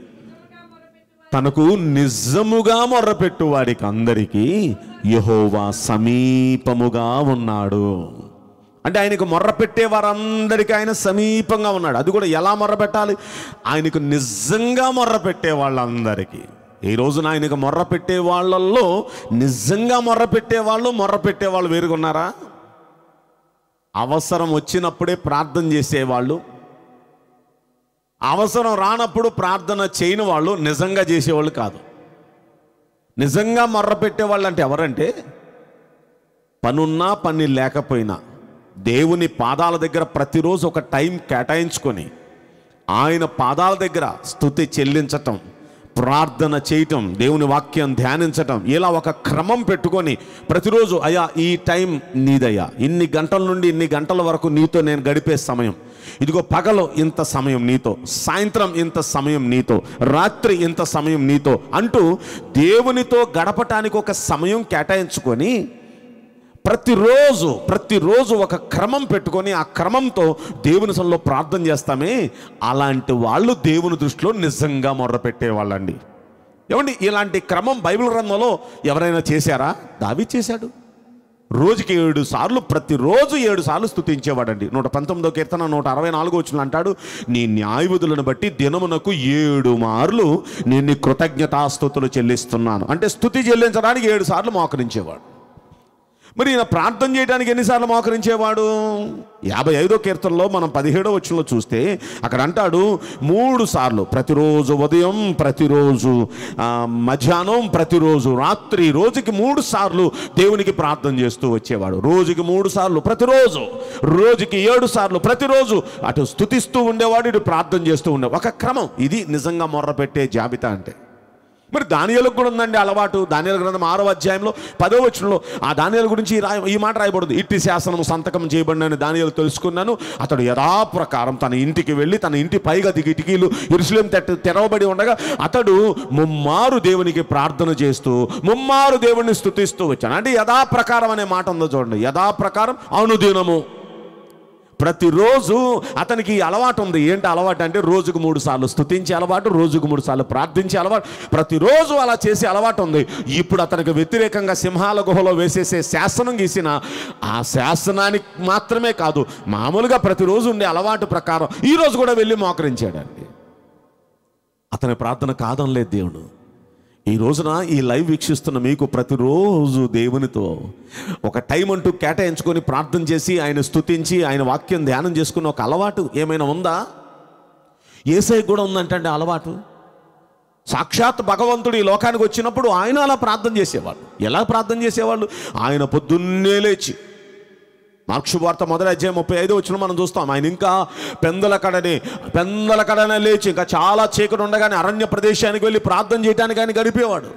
తనకు నిజముగా మొర్రపెట్టు వారికి అందరికీ యహోవా సమీపముగా ఉన్నాడు అంటే ఆయనకు మొర్ర పెట్టే వారందరికీ ఆయన సమీపంగా ఉన్నాడు అది కూడా ఎలా మొర్ర పెట్టాలి ఆయనకు నిజంగా మొర్ర పెట్టే వాళ్ళందరికీ ఈ రోజున ఆయనకు మొర్ర పెట్టే వాళ్ళల్లో నిజంగా మొర్ర పెట్టే వాళ్ళు మొర్ర పెట్టే వాళ్ళు వేరుగున్నారా అవసరం వచ్చినప్పుడే ప్రార్థన చేసేవాళ్ళు అవసరం రానప్పుడు ప్రార్థన చేయని వాళ్ళు నిజంగా చేసేవాళ్ళు కాదు నిజంగా మొర్ర పెట్టేవాళ్ళు అంటే ఎవరంటే పనున్నా పని లేకపోయినా దేవుని పాదాల దగ్గర ప్రతిరోజు ఒక టైం కేటాయించుకొని ఆయన పాదాల దగ్గర స్థుతి చెల్లించటం ప్రార్థన చేయటం దేవుని వాక్యం ధ్యానించటం ఇలా ఒక క్రమం పెట్టుకొని ప్రతిరోజు అయ్యా ఈ టైం నీదయ్యా ఇన్ని గంటల నుండి ఇన్ని గంటల వరకు నీతో నేను గడిపే సమయం ఇదిగో పగలు ఇంత సమయం నీతో సాయంత్రం ఇంత సమయం నీతో రాత్రి ఇంత సమయం నీతో అంటూ దేవునితో గడపటానికి ఒక సమయం కేటాయించుకొని ప్రతిరోజు ప్రతిరోజు ఒక క్రమం పెట్టుకొని ఆ క్రమంతో దేవుని సన్నిలో ప్రార్థన చేస్తామే అలాంటి వాళ్ళు దేవుని దృష్టిలో నిజంగా మొర్రపెట్టే వాళ్ళండి ఏమండి ఇలాంటి క్రమం బైబిల్ గ్రంథంలో ఎవరైనా చేశారా దావి చేశాడు రోజుకి ఏడు సార్లు ప్రతిరోజు ఏడు సార్లు స్తుతించేవాడండి నూట పంతొమ్మిదో కీర్తన నూట అరవై నాలుగు వచ్చిన అంటాడు నీ న్యాయవిధులను బట్టి దినమునకు ఏడు మార్లు నేను నీ కృతజ్ఞతాస్తుతులు చెల్లిస్తున్నాను అంటే స్తుతి చెల్లించడానికి ఏడు సార్లు మోకరించేవాడు మరి ఈయన ప్రార్థన చేయడానికి ఎన్నిసార్లు మోకరించేవాడు యాభై ఐదో కీర్తనలో మనం పదిహేడో వచ్చంలో చూస్తే అక్కడ అంటాడు మూడు సార్లు ప్రతిరోజు ఉదయం ప్రతిరోజు ఆ, మధ్యాహ్నం ప్రతిరోజు రాత్రి రోజుకి మూడు సార్లు దేవునికి ప్రార్థన చేస్తూ వచ్చేవాడు రోజుకి మూడు సార్లు ప్రతిరోజు రోజుకి ఏడు సార్లు ప్రతిరోజు అటు స్థుతిస్తూ ఉండేవాడు ఇటు ప్రార్థన చేస్తూ ఉండేవాడు ఒక క్రమం ఇది నిజంగా మొర్ర పెట్టే జాబితా అంటే మరి దానియాలకు కూడా ఉందండి అలవాటు దానియాల గ్రంథం ఆరో అధ్యాయంలో పదో వచనంలో ఆ దానియాల గురించి ఈ రాయ ఈ మాట రాయబడింది ఇట్టి శాసనం సంతకం చేయబడినని దానియాలు తెలుసుకున్నాను అతడు యథాప్రకారం తన ఇంటికి వెళ్ళి తన ఇంటి పైగా దిగి కిటికీలు ఇరుసులేం తెట్ట తెరవబడి ఉండగా అతడు ముమ్మారు దేవునికి ప్రార్థన చేస్తూ ముమ్మారు దేవుని స్తుతిస్తూ వచ్చాను అంటే యథాప్రకారం అనే మాట ఉందో చూడండి యథాప్రకారం అనుదినము ప్రతిరోజు అతనికి ఈ అలవాటు ఉంది ఏంటి అలవాటు అంటే రోజుకు మూడు సార్లు స్తుతించే అలవాటు రోజుకు మూడు సార్లు ప్రార్థించే అలవాటు ప్రతిరోజు అలా చేసే అలవాటు ఉంది ఇప్పుడు అతనికి వ్యతిరేకంగా సింహాల గుహలో వేసేసే శాసనం గీసిన ఆ శాసనానికి మాత్రమే కాదు మామూలుగా ప్రతిరోజు ఉండే అలవాటు ప్రకారం ఈ రోజు కూడా వెళ్ళి మోకరించాడండి అతని ప్రార్థన కాదనలేదు దేవుడు ఈ రోజున ఈ లైవ్ వీక్షిస్తున్న మీకు ప్రతిరోజు దేవునితో ఒక టైం అంటూ కేటాయించుకొని ప్రార్థన చేసి ఆయన స్తుతించి ఆయన వాక్యం ధ్యానం చేసుకున్న ఒక అలవాటు ఏమైనా ఉందా ఏసై కూడా ఉందంటే అలవాటు సాక్షాత్ భగవంతుడు ఈ లోకానికి వచ్చినప్పుడు ఆయన అలా ప్రార్థన చేసేవాళ్ళు ఎలా ప్రార్థన చేసేవాళ్ళు ఆయన పొద్దున్నే లేచి మార్క్షు వార్త మొదటి అధ్యాయం ముప్పై ఐదు వచ్చిన మనం చూస్తాం ఆయన ఇంకా పెందల కడని పెందల కడనే లేచి ఇంకా చాలా చీకటి ఉండగానే అరణ్య ప్రదేశానికి వెళ్ళి ప్రార్థన చేయడానికి ఆయన గడిపేవాడు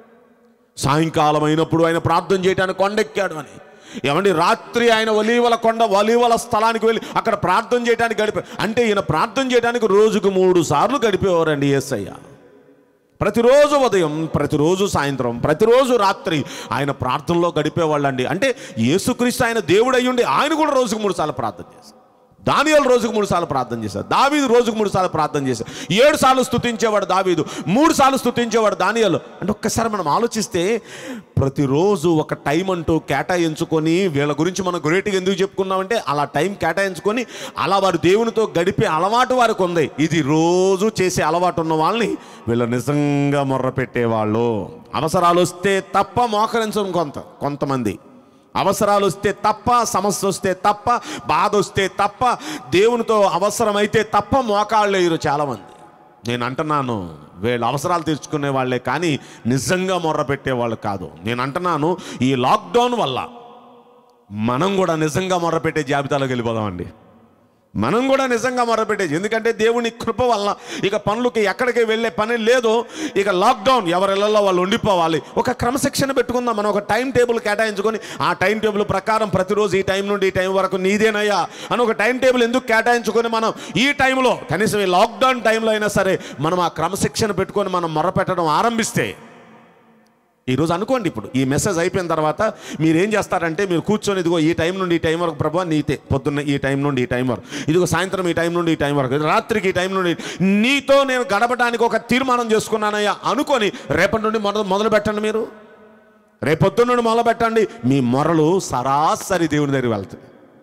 సాయంకాలం అయినప్పుడు ఆయన ప్రార్థన చేయడానికి కొండెక్కాడు అని ఏమండి రాత్రి ఆయన ఒలీవల కొండ ఒలీవల స్థలానికి వెళ్ళి అక్కడ ప్రార్థన చేయడానికి గడిపా అంటే ఈయన ప్రార్థన చేయడానికి రోజుకు మూడు సార్లు గడిపేవారండి యేసయ్య ప్రతిరోజు ఉదయం ప్రతిరోజు సాయంత్రం ప్రతిరోజు రాత్రి ఆయన ప్రార్థనలో గడిపేవాళ్ళండి అంటే యేసుక్రీస్తు ఆయన దేవుడు అయ్యుండి ఆయన కూడా రోజుకు మూడు సార్లు ప్రార్థన చేశారు దానియాలు రోజుకు మూడు సార్లు ప్రార్థన చేశారు దావీదు రోజుకు మూడు సార్లు ప్రార్థన చేశారు ఏడు సార్లు స్తుతించేవాడు దావీదు మూడు సార్లు స్తుతించేవాడు దానియాలు అంటే ఒక్కసారి మనం ఆలోచిస్తే ప్రతిరోజు ఒక టైం అంటూ కేటాయించుకొని వీళ్ళ గురించి మనం గ్రేట్గా ఎందుకు చెప్పుకున్నామంటే అలా టైం కేటాయించుకొని అలా వారు దేవునితో గడిపే అలవాటు వారికి ఉంది ఇది రోజు చేసే అలవాటు ఉన్న వాళ్ళని వీళ్ళు నిజంగా మొర్ర పెట్టేవాళ్ళు అవసరాలు వస్తే తప్ప మోకరించడం కొంత కొంతమంది అవసరాలు వస్తే తప్ప సమస్య వస్తే తప్ప బాధ వస్తే తప్ప దేవునితో అవసరమైతే తప్ప మోకాళ్ళు వేయరు చాలామంది నేను అంటున్నాను వీళ్ళ అవసరాలు తీర్చుకునే వాళ్ళే కానీ నిజంగా మొర్ర పెట్టేవాళ్ళు కాదు నేను అంటున్నాను ఈ లాక్డౌన్ వల్ల మనం కూడా నిజంగా మొర్రపెట్టే జాబితాలోకి వెళ్ళిపోదామండి మనం కూడా నిజంగా మొరపెట్టేది ఎందుకంటే దేవుని కృప వల్ల ఇక పనులకి ఎక్కడికి వెళ్ళే పని లేదు ఇక లాక్డౌన్ ఎవరిళ్ళలో వాళ్ళు ఉండిపోవాలి ఒక క్రమశిక్షణ పెట్టుకుందాం మనం ఒక టైం టేబుల్ కేటాయించుకొని ఆ టైం టేబుల్ ప్రకారం ప్రతిరోజు ఈ టైం నుండి ఈ టైం వరకు నీదేనయ్యా అని ఒక టైం టేబుల్ ఎందుకు కేటాయించుకొని మనం ఈ టైంలో కనీసం ఈ లాక్డౌన్ టైంలో అయినా సరే మనం ఆ క్రమశిక్షణ పెట్టుకొని మనం మొరపెట్టడం ఆరంభిస్తే ఈరోజు అనుకోండి ఇప్పుడు ఈ మెసేజ్ అయిపోయిన తర్వాత మీరు ఏం చేస్తారంటే మీరు కూర్చొని ఇదిగో ఈ టైం నుండి ఈ టైం వరకు ప్రభా నీతే పొద్దున్న ఈ టైం నుండి ఈ టైం వరకు ఇదిగో సాయంత్రం ఈ టైం నుండి ఈ టైం వరకు రాత్రికి ఈ టైం నుండి నీతో నేను గడపడానికి ఒక తీర్మానం చేసుకున్నానయ్యా అనుకొని రేపటి నుండి మొదలు మొదలు పెట్టండి మీరు రేపొద్దు నుండి మొదలు పెట్టండి మీ మొరలు సరాసరి దేవుని దగ్గర వెళ్తాయి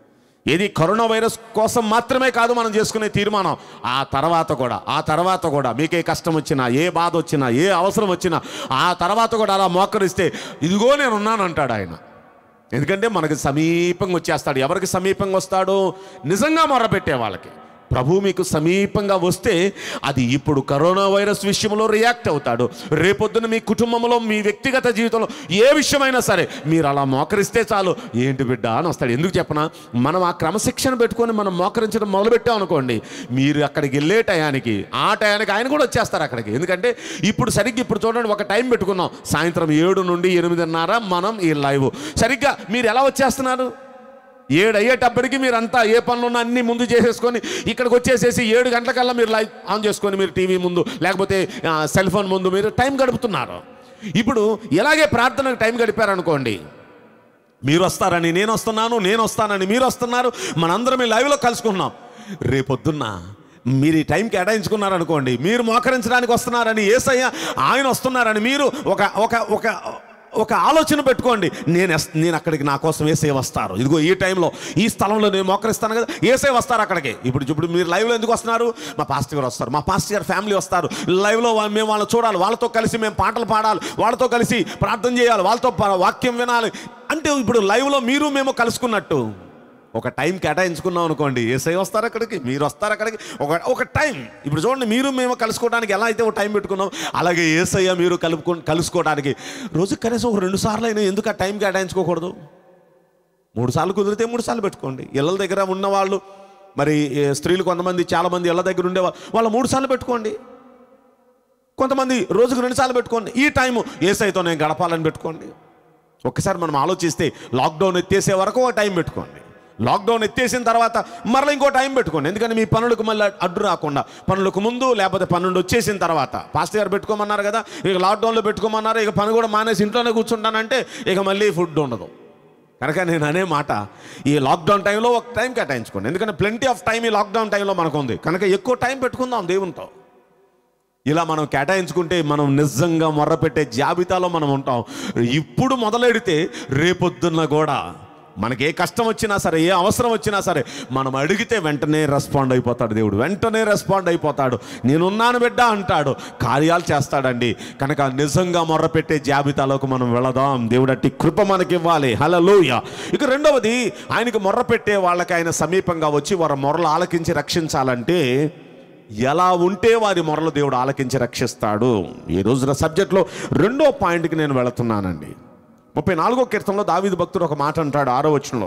ఇది కరోనా వైరస్ కోసం మాత్రమే కాదు మనం చేసుకునే తీర్మానం ఆ తర్వాత కూడా ఆ తర్వాత కూడా మీకే కష్టం వచ్చినా ఏ బాధ వచ్చినా ఏ అవసరం వచ్చినా ఆ తర్వాత కూడా అలా మోకరిస్తే ఇదిగో నేను ఉన్నాను అంటాడు ఆయన ఎందుకంటే మనకి సమీపంగా వచ్చేస్తాడు ఎవరికి సమీపంగా వస్తాడు నిజంగా మొరపెట్టే వాళ్ళకి ప్రభు మీకు సమీపంగా వస్తే అది ఇప్పుడు కరోనా వైరస్ విషయంలో రియాక్ట్ అవుతాడు రేపొద్దున మీ కుటుంబంలో మీ వ్యక్తిగత జీవితంలో ఏ విషయమైనా సరే మీరు అలా మోకరిస్తే చాలు ఏంటి బిడ్డ అని వస్తాడు ఎందుకు చెప్పనా మనం ఆ క్రమశిక్షణ పెట్టుకొని మనం మోకరించడం మొదలుపెట్టాం అనుకోండి మీరు అక్కడికి వెళ్ళే టయానికి ఆ టయానికి ఆయన కూడా వచ్చేస్తారు అక్కడికి ఎందుకంటే ఇప్పుడు సరిగ్గా ఇప్పుడు చూడండి ఒక టైం పెట్టుకున్నాం సాయంత్రం ఏడు నుండి ఎనిమిదిన్నర మనం ఈ లైవ్ సరిగ్గా మీరు ఎలా వచ్చేస్తున్నారు ఏడు అయ్యేటప్పటికి మీరు అంతా ఏ పనులు ఉన్నా అన్ని ముందు చేసేసుకొని ఇక్కడికి వచ్చేసేసి ఏడు గంటలకల్లా మీరు లైవ్ ఆన్ చేసుకొని మీరు టీవీ ముందు లేకపోతే ఆ, సెల్ ఫోన్ ముందు మీరు టైం గడుపుతున్నారు ఇప్పుడు ఎలాగే ప్రార్థనకు టైం గడిపారనుకోండి మీరు వస్తారని నేను వస్తున్నాను నేను వస్తానని మీరు వస్తున్నారు మనందరం ఈ లైవ్లో కలుసుకుంటున్నాం రేపొద్దున్న మీరు ఈ టైం కేటాయించుకున్నారనుకోండి మీరు మోకరించడానికి వస్తున్నారని ఏసయ్య ఆయన వస్తున్నారని మీరు ఒక ఒక ఒక ఒక ఆలోచన పెట్టుకోండి నేను ఎస్- నేను అక్కడికి నా కోసం ఏసే వస్తారు ఇదిగో ఈ టైంలో ఈ స్థలంలో నేను మోకరిస్తాను కదా ఏసే వస్తారు అక్కడికి ఇప్పుడు ఇప్పుడు మీరు లైవ్లో ఎందుకు వస్తున్నారు మా పాస్టర్ గారు వస్తారు మా పాస్టర్ గారు ఫ్యామిలీ వస్తారు లైవ్లో వా- మేము వాళ్ళని చూడాలి వాళ్ళతో కలిసి మేము పాటలు పాడాలి వాళ్ళతో కలిసి ప్రార్థన చేయాలి వాళ్ళతో ప- వాక్యం వినాలి అంటే ఇప్పుడు లైవ్లో మీరు మేము కలుసుకున్నట్టు ఒక టైం కేటాయించుకున్నాం అనుకోండి ఏసై వస్తారు అక్కడికి మీరు వస్తారు అక్కడికి ఒక ఒక టైం ఇప్పుడు చూడండి మీరు మేము కలుసుకోవడానికి ఎలా అయితే ఒక టైం పెట్టుకున్నాం అలాగే ఏసయ్య మీరు కలుపుకో కలుసుకోవడానికి రోజు కనీసం ఒక రెండు సార్లు అయినా ఎందుకు ఆ టైం కేటాయించుకోకూడదు మూడు సార్లు కుదిరితే మూడు సార్లు పెట్టుకోండి ఇళ్ళ దగ్గర ఉన్నవాళ్ళు మరి ఏ, స్త్రీలు కొంతమంది చాలామంది ఇళ్ళ దగ్గర ఉండేవాళ్ళు వాళ్ళ మూడు సార్లు పెట్టుకోండి కొంతమంది రోజుకు రెండు సార్లు పెట్టుకోండి ఈ టైము ఏసైతో నేను గడపాలని పెట్టుకోండి ఒక్కసారి మనం ఆలోచిస్తే లాక్డౌన్ ఎత్తేసే వరకు ఒక టైం పెట్టుకోండి లాక్డౌన్ ఎత్తేసిన తర్వాత మరలా ఇంకో టైం పెట్టుకోండి ఎందుకంటే మీ పనులకు మళ్ళీ అడ్డు రాకుండా పనులకు ముందు లేకపోతే పనుండి వచ్చేసిన తర్వాత పాస్టర్ గారు పెట్టుకోమన్నారు కదా ఇక లాక్డౌన్లో పెట్టుకోమన్నారు ఇక పని కూడా మానేసి ఇంట్లోనే కూర్చుంటానంటే ఇక మళ్ళీ ఫుడ్ ఉండదు కనుక నేను అనే మాట ఈ లాక్డౌన్ టైంలో ఒక టైం కేటాయించుకోండి ఎందుకంటే ప్లెంటీ ఆఫ్ టైం ఈ లాక్డౌన్ టైంలో మనకు ఉంది కనుక ఎక్కువ టైం పెట్టుకుందాం దేవునితో ఇలా మనం కేటాయించుకుంటే మనం నిజంగా మొర్రపెట్టే జాబితాలో మనం ఉంటాం ఇప్పుడు మొదలెడితే రేపొద్దున్న కూడా మనకి ఏ కష్టం వచ్చినా సరే ఏ అవసరం వచ్చినా సరే మనం అడిగితే వెంటనే రెస్పాండ్ అయిపోతాడు దేవుడు వెంటనే రెస్పాండ్ అయిపోతాడు నేనున్నాను బిడ్డ అంటాడు కార్యాలు చేస్తాడండి కనుక నిజంగా మొర్రపెట్టే జాబితాలోకి మనం వెళదాం దేవుడు అట్టి కృప మనకి ఇవ్వాలి హలలోయ ఇక రెండవది ఆయనకి మొర్రపెట్టే వాళ్ళకి ఆయన సమీపంగా వచ్చి వారి మొర్రలు ఆలకించి రక్షించాలంటే ఎలా ఉంటే వారి మొరలు దేవుడు ఆలకించి రక్షిస్తాడు ఈ రోజున సబ్జెక్ట్లో రెండో పాయింట్కి నేను వెళుతున్నానండి ముప్పై నాలుగో కీర్తనలో దావీదు భక్తుడు ఒక మాట అంటాడు ఆరో వచనంలో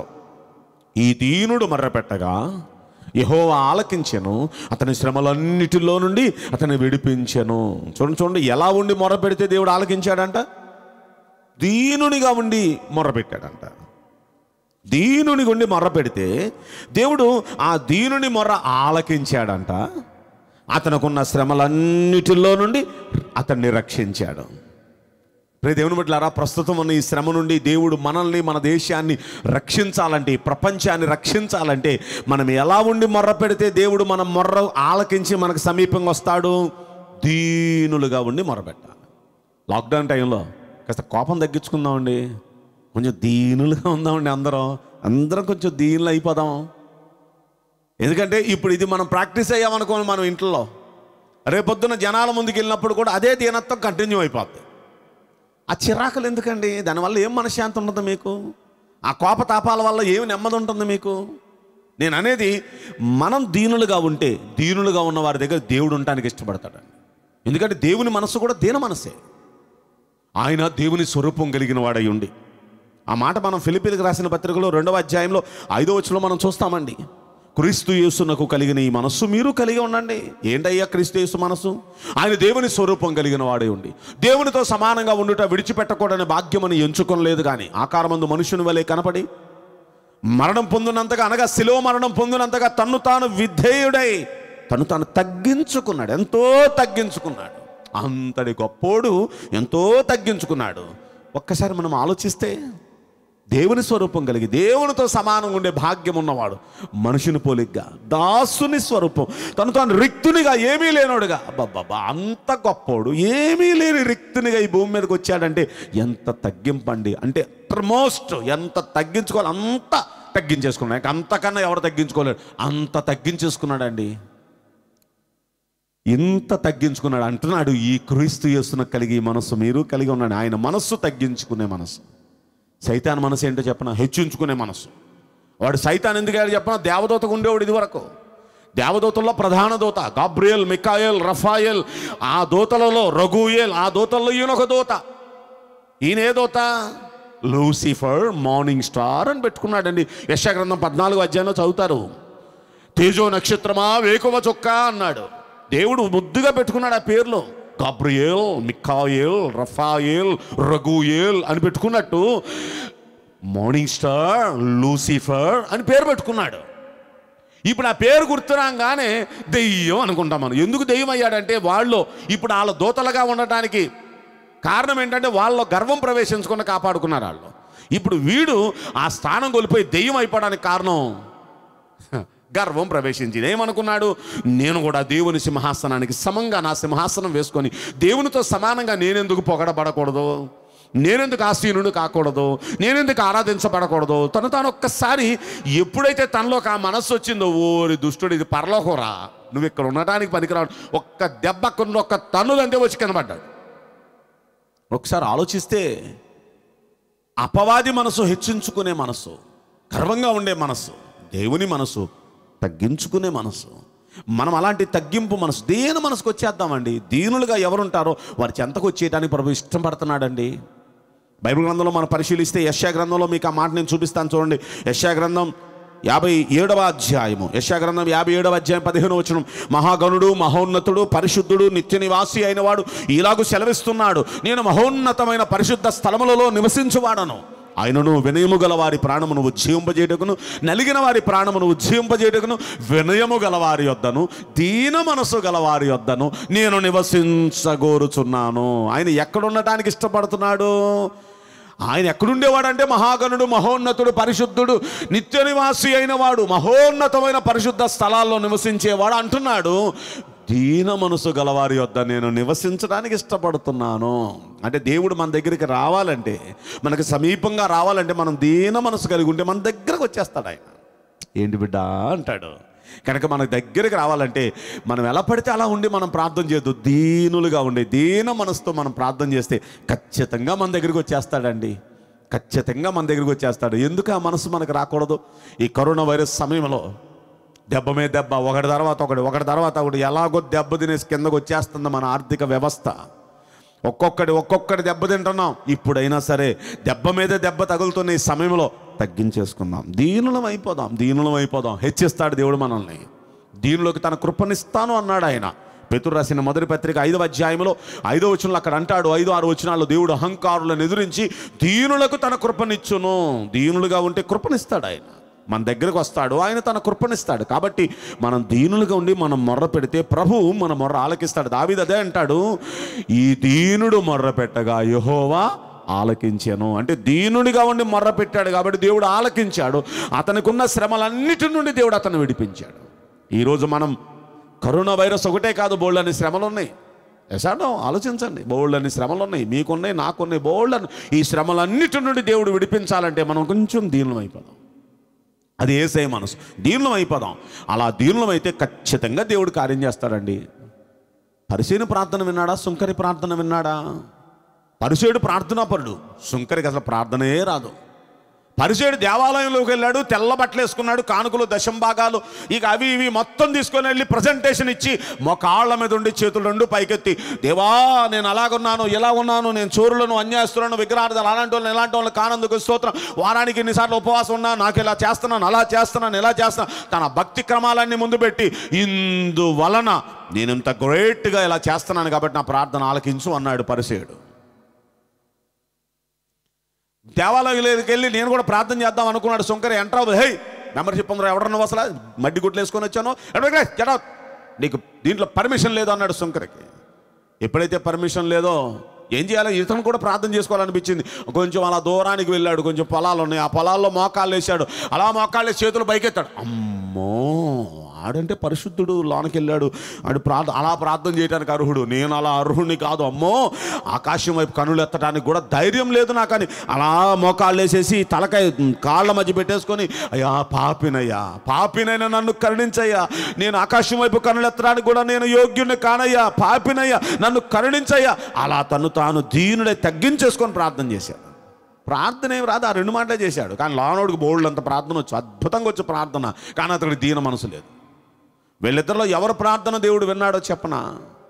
ఈ దీనుడు మర్రపెట్టగా యెహోవా ఆలకించెను అతని శ్రమలన్నిటిలో నుండి అతన్ని విడిపించెను చూడండి చూడండి ఎలా ఉండి మొర్ర పెడితే దేవుడు ఆలకించాడంట దీనునిగా ఉండి మొర్ర పెట్టాడంట దీనునిగా ఉండి మొర్ర పెడితే దేవుడు ఆ దీనుని మొర్ర ఆలకించాడంట అతనుకున్న శ్రమలన్నిటిలో నుండి అతన్ని రక్షించాడు ప్రియ దేవుని బిడ్డలారా ప్రస్తుతం ఉన్న ఈ శ్రమ నుండి దేవుడు మనల్ని మన దేశాన్ని రక్షించాలంటే ఈ ప్రపంచాన్ని రక్షించాలంటే మనం ఎలా ఉండి మొర్ర పెడితే దేవుడు మన మొర్ర ఆలకించి మనకు సమీపంగా వస్తాడు దీనులుగా ఉండి మొర్ర పెట్టాలి లాక్డౌన్ టైంలో కాస్త కోపం తగ్గించుకుందామండి కొంచెం దీనులుగా ఉందామండి అందరం అందరం కొంచెం దీనులు అయిపోదాం ఎందుకంటే ఇప్పుడు ఇది మనం ప్రాక్టీస్ అయ్యామనుకోని మనం ఇంట్లో రేపొద్దున జనాల ముందుకు వెళ్ళినప్పుడు కూడా అదే దీనత్వం కంటిన్యూ అయిపోద్ది ఆ చిరాకులు ఎందుకండి దానివల్ల ఏం మనశ్శాంతి ఉండదు మీకు ఆ కోపతాపాల వల్ల ఏమి నెమ్మది ఉంటుంది మీకు నేను అనేది మనం దీనులుగా ఉంటే దీనులుగా ఉన్న వారి దగ్గర దేవుడు ఉండటానికి ఇష్టపడతాడండి ఎందుకంటే దేవుని మనస్సు కూడా దీన మనసే ఆయన దేవుని స్వరూపం కలిగిన వాడై ఉండి ఆ మాట మనం ఫిలిపీలకు రాసిన పత్రికలో రెండవ అధ్యాయంలో ఐదో వచనంలో మనం చూస్తామండి క్రీస్తు యేసునకు కలిగిన ఈ మనస్సు మీరు కలిగి ఉండండి ఏంటయ్యా క్రీస్తు యేసు మనస్సు ఆయన దేవుని స్వరూపం కలిగిన వాడే ఉండి దేవునితో సమానంగా ఉండుట విడిచిపెట్టకూడని భాగ్యమని ఎంచుకొనలేదు కానీ ఆకారమందు మనుషుని వలె కనపడి మరణం పొందినంతగా అనగా శిలువ మరణం పొందినంతగా తన్ను తాను విధేయుడై తను తాను తగ్గించుకున్నాడు ఎంతో తగ్గించుకున్నాడు అంతటి గొప్పోడు ఎంతో తగ్గించుకున్నాడు ఒక్కసారి మనం ఆలోచిస్తే దేవుని స్వరూపం కలిగి దేవునితో సమానంగా ఉండే భాగ్యం ఉన్నవాడు మనుషుని పోలిగ్గా దాసుని స్వరూపం తను తాను రిక్తునిగా ఏమీ లేనోడుగా అబ్బబ్బబ్బా అంత గొప్పోడు ఏమీ లేని రిక్తునిగా ఈ భూమి మీదకి వచ్చాడంటే ఎంత తగ్గింపండి అంటే మోస్ట్ ఎంత తగ్గించుకోవాలి అంత తగ్గించేసుకున్నాడు ఇంకా అంతకన్నా ఎవరు తగ్గించుకోలేడు అంత తగ్గించేసుకున్నాడండి ఇంత తగ్గించుకున్నాడు అంటున్నాడు ఈ క్రీస్తు యేసున కలిగి ఈ మనస్సు మీరు కలిగి ఉన్నాడు ఆయన మనస్సు తగ్గించుకునే మనస్సు సైతాన్ మనసు ఏంటో చెప్పన హెచ్చించుకునే మనస్సు వాడు సైతాన్ ఎందుకు చెప్పన దేవదూతకు ఉండేవాడు ఇది వరకు దేవదూతల్లో ప్రధాన దూత గాబ్రియల్ మికాయల్ రఫాయల్ ఆ దూతలలో రఘుయేల్ ఆ దూతల్లో ఈయన ఒక దూత ఈయన ఏ దూత లూసిఫర్ మార్నింగ్ స్టార్ అని పెట్టుకున్నాడండి యశాగ్రంథం పద్నాలుగు అధ్యాయంలో చదువుతారు తేజో నక్షత్రమా వేకువ చొక్క అన్నాడు దేవుడు ముద్దుగా పెట్టుకున్నాడు ఆ పేర్లు గాబ్రియేల్ మికాయేల్ రఫాయేల్ రఘుయేల్ అని పెట్టుకున్నట్టు మార్నింగ్ స్టార్ లూసిఫర్ అని పేరు పెట్టుకున్నాడు ఇప్పుడు ఆ పేరు గుర్తురాగానే దెయ్యం అనుకుంటాం మనం ఎందుకు దెయ్యం అయ్యాడంటే వాళ్ళు ఇప్పుడు వాళ్ళ దూతలుగా ఉండటానికి కారణం ఏంటంటే వాళ్ళ గర్వం ప్రవేశించకుండా కాపాడుకున్నారు వాళ్ళు ఇప్పుడు వీడు ఆ స్థానం కోల్పోయి దెయ్యం అయిపోవడానికి కారణం గర్వం ప్రవేశించింది ఏమనుకున్నాడు నేను కూడా దేవుని సింహాసనానికి సమంగా నా సింహాసనం వేసుకొని దేవునితో సమానంగా నేనెందుకు పొగడబడకూడదు నేనెందుకు ఆసీనుడు కాకూడదు నేనెందుకు ఆరాధించబడకూడదు తను తాను ఒక్కసారి ఎప్పుడైతే తనలోకి ఆ మనస్సు వచ్చిందో ఓరి దుష్టుడు ఇది పరలోకరా నువ్వు ఇక్కడ ఉండటానికి పనికిరావు ఒక్క దెబ్బ కొన్ని ఒక్క తన్నుదంతే వచ్చి కనబడ్డాడు ఒకసారి ఆలోచిస్తే అపవాది మనసు హెచ్చించుకునే మనసు గర్వంగా ఉండే మనసు దేవుని మనసు తగ్గించుకునే మనసు మనం అలాంటి తగ్గింపు మనసు దేని మనసుకు వచ్చేద్దామండి దీనులుగా ఎవరుంటారో వారి చెంతకు వచ్చేయడానికి ప్రభు ఇష్టం పడుతున్నాడండి బైబిల్ గ్రంథంలో మనం పరిశీలిస్తే యశా గ్రంథంలో మీకు ఆ మాట నేను చూపిస్తాను చూడండి యశా గ్రంథం యాభై ఏడవ అధ్యాయము యశా గ్రంథం యాభై ఏడవ అధ్యాయం పదిహేను వచనం మహాగణుడు మహోన్నతుడు పరిశుద్ధుడు నిత్య నివాసి అయినవాడు ఇలాగూ సెలవిస్తున్నాడు నేను మహోన్నతమైన పరిశుద్ధ స్థలములలో నివసించువాడను ఆయనను వినయము గల వారి ప్రాణమును ఉజ్జీవింపజేయటకును నలిగిన వారి ప్రాణమును ఉజ్జీవింపజేయటకును వినయము గల వారి వద్దను దీన మనసు గల వారి వద్దను నేను నివసించగోరుచున్నాను ఆయన ఎక్కడ ఉండటానికి ఇష్టపడుతున్నాడు ఆయన ఎక్కడుండేవాడంటే మహాగణుడు మహోన్నతుడు పరిశుద్ధుడు నిత్య నివాసి అయిన వాడు మహోన్నతమైన పరిశుద్ధ స్థలాల్లో నివసించేవాడు అంటున్నాడు దీన మనసు గలవారి వద్ద నేను నివసించడానికి ఇష్టపడుతున్నాను అంటే దేవుడు మన దగ్గరికి రావాలంటే మనకు సమీపంగా రావాలంటే మనం దీన మనసు కలిగి ఉంటే మన దగ్గరకు వచ్చేస్తాడు ఆయన ఏంటి బిడ్డ అంటాడు కనుక మన దగ్గరికి రావాలంటే మనం ఎలా పడితే అలా ఉండి మనం ప్రార్థన చేయొద్దు దీనులుగా ఉండి దీన మనసుతో మనం ప్రార్థన చేస్తే ఖచ్చితంగా మన దగ్గరికి వచ్చేస్తాడండి ఖచ్చితంగా మన దగ్గరికి వచ్చేస్తాడు ఎందుకు ఆ మనసు మనకు రాకూడదు ఈ కరోనా వైరస్ సమయంలో దెబ్బ మీద దెబ్బ ఒకటి తర్వాత ఒకటి ఒకటి తర్వాత ఒకటి ఎలాగో దెబ్బ తినేసి కిందకు వచ్చేస్తుంది మన ఆర్థిక వ్యవస్థ ఒక్కొక్కటి ఒక్కొక్కటి దెబ్బ తింటున్నాం ఇప్పుడైనా సరే దెబ్బ మీద దెబ్బ తగులుతున్న ఈ సమయంలో తగ్గించేసుకుందాం దీనులం అయిపోదాం దీనులం అయిపోదాం హెచ్చిస్తాడు దేవుడు మనల్ని దీనిలోకి తన కృపనిస్తాను అన్నాడు ఆయన పెతురు రాసిన మొదటి పత్రిక ఐదవ అధ్యాయంలో ఐదో వచనంలో అక్కడ అంటాడు ఐదో ఆరు వచనాల్లో దేవుడు అహంకారులను ఎదురించి దీనులకు తన కృపనిచ్చును దీనులుగా ఉంటే కృపనిస్తాడు ఆయన మన దగ్గరకు వస్తాడు ఆయన తన కృపనిస్తాడు కాబట్టి మనం దీనులుగా ఉండి మనం మొర్ర పెడితే ప్రభు మన మొర్ర ఆలకిస్తాడు దావీదు అదే అంటాడు ఈ దీనుడు మొర్ర పెట్టగా యహోవా ఆలకించాను అంటే దీనుడిగా ఉండి మొర్ర పెట్టాడు కాబట్టి దేవుడు ఆలకించాడు అతనికి ఉన్న శ్రమలన్నిటి నుండి దేవుడు అతను విడిపించాడు ఈరోజు మనం కరోనా వైరస్ ఒకటే కాదు బోల్డ్ అనే శ్రమలు ఉన్నాయి ఎసాడో ఆలోచించండి బోల్డ్ అనే శ్రమలు ఉన్నాయి మీకున్నాయి నాకున్నాయి బోల్డ్ అని ఈ శ్రమలన్నిటి నుండి దేవుడు విడిపించాలంటే మనం కొంచెం దీనులం అయిపోదాం అది ఏసే మనసు దీనిలో అయిపోదాం అలా దీనిలో అయితే ఖచ్చితంగా దేవుడు కార్యం చేస్తాడండి పరిశీని ప్రార్థన విన్నాడా సుంకరి ప్రార్థన విన్నాడా పరిసేడు ప్రార్థనాపరుడు సుంకరికి అసలు ప్రార్థనే రాదు పరిసేడు దేవాలయంలోకి వెళ్ళాడు తెల్ల బట్టలు వేసుకున్నాడు కానుకలు దశంభాగాలు ఇక అవి ఇవి మొత్తం తీసుకొని వెళ్ళి ప్రజెంటేషన్ ఇచ్చి మొకాళ్ళ మీద ఉండి చేతులు రెండు పైకెత్తి దేవా నేను అలాగున్నాను ఇలా ఉన్నాను నేను చోరులను అన్యాయస్తులను విగ్రహార్థాలు అలాంటి వాళ్ళని ఇలాంటి వాళ్ళని కానందుకు స్తోత్రం వారానికి ఎన్నిసార్లు ఉపవాసం ఉన్నా నాకు ఇలా చేస్తున్నాను అలా చేస్తున్నాను ఇలా చేస్తున్నాను తన భక్తి క్రమాలన్నీ ముందు పెట్టి ఇందువలన నేను ఇంత గ్రేట్గా ఇలా చేస్తున్నాను కాబట్టి నా ప్రార్థన ఆలకించు అన్నాడు పరిసేయుడు దేవాలయంలోకి వెళ్ళి నేను కూడా ప్రార్థన చేద్దాం అనుకున్నాడు శంకర్ ఎంటర్ అవ్వదు హే మెంబర్షిప్ అందరూ ఎవడన్నా అసలు మడ్డి గుడ్లు వేసుకొని వచ్చాను జడా నీకు దీంట్లో పర్మిషన్ లేదు అన్నాడు శంకర్కి ఎప్పుడైతే పర్మిషన్ లేదో ఏం చేయాలి ఇతను కూడా ప్రార్థన చేసుకోవాలనిపించింది కొంచెం అలా దూరానికి వెళ్ళాడు కొంచెం పొలాలు ఉన్నాయి ఆ పొలాల్లో మోకాళ్ళు వేసాడు అలా మోకాళ్ళు వేసి చేతులు పైకెత్తాడు అమ్మో ఆడంటే పరిశుద్ధుడు లోనకి వెళ్ళాడు ఆడు ప్రార్థన అలా ప్రార్థన చేయడానికి అర్హుడు నేను అలా అర్హుడిని కాదు అమ్మో ఆకాశం వైపు కనులు ఎత్తడానికి కూడా ధైర్యం లేదు నాకని అలా మోకాళ్ళు వేసేసి తలకాయ కాళ్ళ మధ్య పెట్టేసుకొని అయ్యా పాపినయ్యా పాపినైనా నన్ను కరుణించయ్యా నేను ఆకాశం వైపు కనులు ఎత్తడానికి కూడా నేను యోగ్యుని కానయ్యా పాపినయ్యా నన్ను కరుణించయ్యా అలా తను తాను దీనుడై తగ్గించేసుకొని ప్రార్థన చేశాడు ప్రార్థన ఏం రాదు ఆ రెండు మాటలే చేశాడు కానీ లానోడికి బోల్డ్ అంత ప్రార్థన వచ్చు అద్భుతంగా వచ్చే ప్రార్థన కానీ అతడికి దీన మనసు లేదు వీళ్ళిద్దరిలో ఎవరు ప్రార్థన దేవుడు విన్నాడో చెప్పనా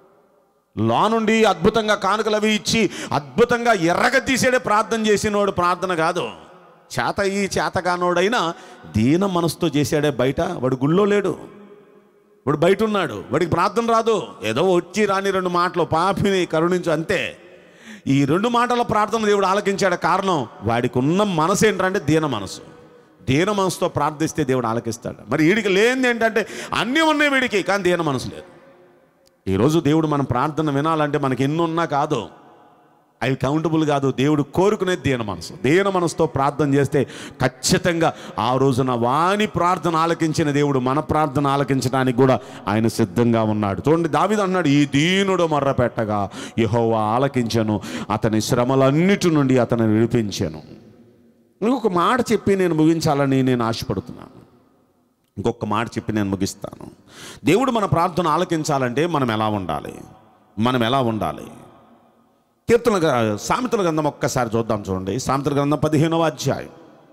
లా నుండి అద్భుతంగా కానుకలు అవి ఇచ్చి అద్భుతంగా ఎర్రగ తీసేడే ప్రార్థన చేసినోడు ప్రార్థన కాదు చేత ఈ చేతగానోడైనా దీన మనసుతో చేశాడే బయట వాడు గుళ్ళో లేడు వాడు బయట ఉన్నాడు వాడికి ప్రార్థన రాదు ఏదో వచ్చి రాని రెండు మాటలు పాపిని కరుణించు అంతే ఈ రెండు మాటల ప్రార్థన దేవుడు ఆలకించాడు కారణం వాడికి ఉన్న మనసు ఏంటంటే దీన మనసు దీన మనసుతో ప్రార్థిస్తే దేవుడు ఆలకిస్తాడు మరి వీడికి లేనిది ఏంటంటే అన్నీ ఉన్నాయి వీడికి కానీ దీన మనసు లేదు ఈరోజు దేవుడు మన ప్రార్థన వినాలంటే మనకి ఎన్ని ఉన్నా కాదు అవి కౌంటబుల్ కాదు దేవుడు కోరుకునేది దీన మనసు దీన మనసుతో ప్రార్థన చేస్తే ఖచ్చితంగా ఆ రోజున వాని ప్రార్థన ఆలకించిన దేవుడు మన ప్రార్థన ఆలకించడానికి కూడా ఆయన సిద్ధంగా ఉన్నాడు చూడండి దావిద అన్నాడు ఈ దీనుడు మొర్ర పెట్టగా యెహోవా ఆలకించను అతని శ్రమలన్నిటి నుండి అతను విడిపించాను ఇంకొక మాట చెప్పి నేను ముగించాలని నేను ఆశపడుతున్నాను ఇంకొక మాట చెప్పి నేను ముగిస్తాను దేవుడు మన ప్రార్థన ఆలకించాలంటే మనం ఎలా ఉండాలి మనం ఎలా ఉండాలి కీర్తన గ్ర- సామెతల గ్రంథం ఒక్కసారి చూద్దాం చూడండి సామెతల గ్రంథం పదిహేనవ అధ్యాయం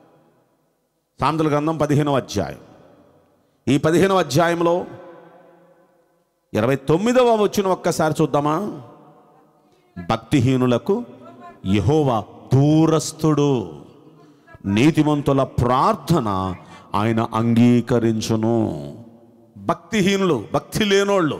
సామెతల గ్రంథం పదిహేనవ అధ్యాయం ఈ పదిహేనవ అధ్యాయంలో ఇరవై తొమ్మిదవ వచ్చిన ఒక్కసారి చూద్దామా భక్తిహీనులకు యహోవా దూరస్థుడు నీతిమంతుల ప్రార్థన ఆయన అంగీకరించును భక్తిహీనులు భక్తి లేనోళ్ళు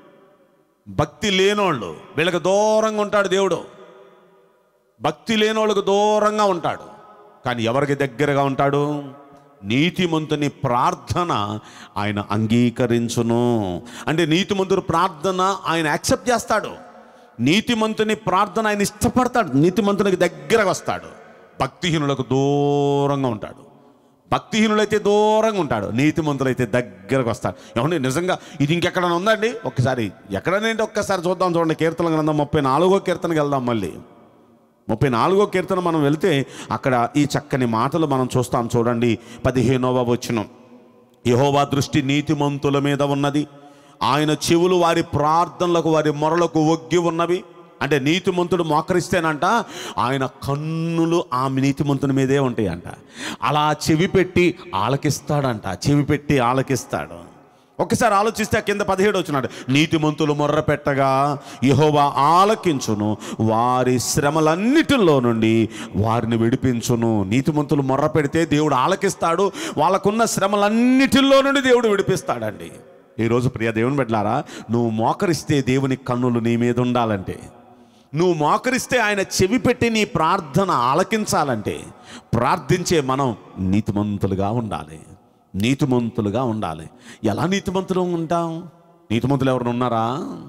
భక్తి లేనోళ్ళు వీళ్ళకి దూరంగా ఉంటాడు దేవుడు భక్తి లేనోళ్ళకు దూరంగా ఉంటాడు కానీ ఎవరికి దగ్గరగా ఉంటాడు నీతిమంతుని ప్రార్థన ఆయన అంగీకరించును అంటే నీతిమంతుడు ప్రార్థన ఆయన యాక్సెప్ట్ చేస్తాడు నీతిమంతుని ప్రార్థన ఆయన ఇష్టపడతాడు నీతిమంతునికి దగ్గరగా వస్తాడు భక్తిహీనులకు దూరంగా ఉంటాడు భక్తిహీనులైతే దూరంగా ఉంటాడు నీతిమంతులైతే దగ్గరకు వస్తాడు ఏమండి నిజంగా ఇది ఇంకెక్కడైనా ఉందండి ఒక్కసారి ఎక్కడనేంటి ఒక్కసారి చూద్దాం చూడండి కీర్తన గ్రంథం ముప్పై నాలుగో కీర్తనకి వెళ్దాం మళ్ళీ ముప్పై నాలుగో కీర్తన మనం వెళ్తే అక్కడ ఈ చక్కని మాటలు మనం చూస్తాం చూడండి పదిహేనవ వచనం యహోవా దృష్టి నీతిమంతుల మీద ఉన్నది ఆయన చెవులు వారి ప్రార్థనలకు వారి మొరలకు ఒగ్గి ఉన్నవి అంటే నీతిమంతుడు మోకరిస్తేనంట ఆయన కన్నులు ఆ నీతిమంతుని మీదే ఉంటాయంట అలా చెవి పెట్టి ఆలకిస్తాడంట చెవి పెట్టి ఆలకిస్తాడు ఒకసారి ఆలోచిస్తే ఆ కింద పదిహేడు వచ్చినాడు నీతిమంతులు మొర్ర పెట్టగా యహోవా ఆలకించును వారి శ్రమలన్నిటిలో నుండి వారిని విడిపించును నీతిమంతులు మొర్ర పెడితే దేవుడు ఆలకిస్తాడు వాళ్ళకున్న శ్రమలన్నిటిలో నుండి దేవుడు విడిపిస్తాడండి ఈరోజు ప్రియ దేవుని బిడ్డలారా నువ్వు మోకరిస్తే దేవుని కన్నులు నీ మీద ఉండాలంటే నువ్వు మోకరిస్తే ఆయన చెవి పెట్టి నీ ప్రార్థన ఆలకించాలంటే ప్రార్థించే మనం నీతిమంతులుగా ఉండాలి నీతిమంతులుగా ఉండాలి ఎలా నీతిమంతులు ఉంటాం నీతిమంతులు ఎవరు ఉన్నారా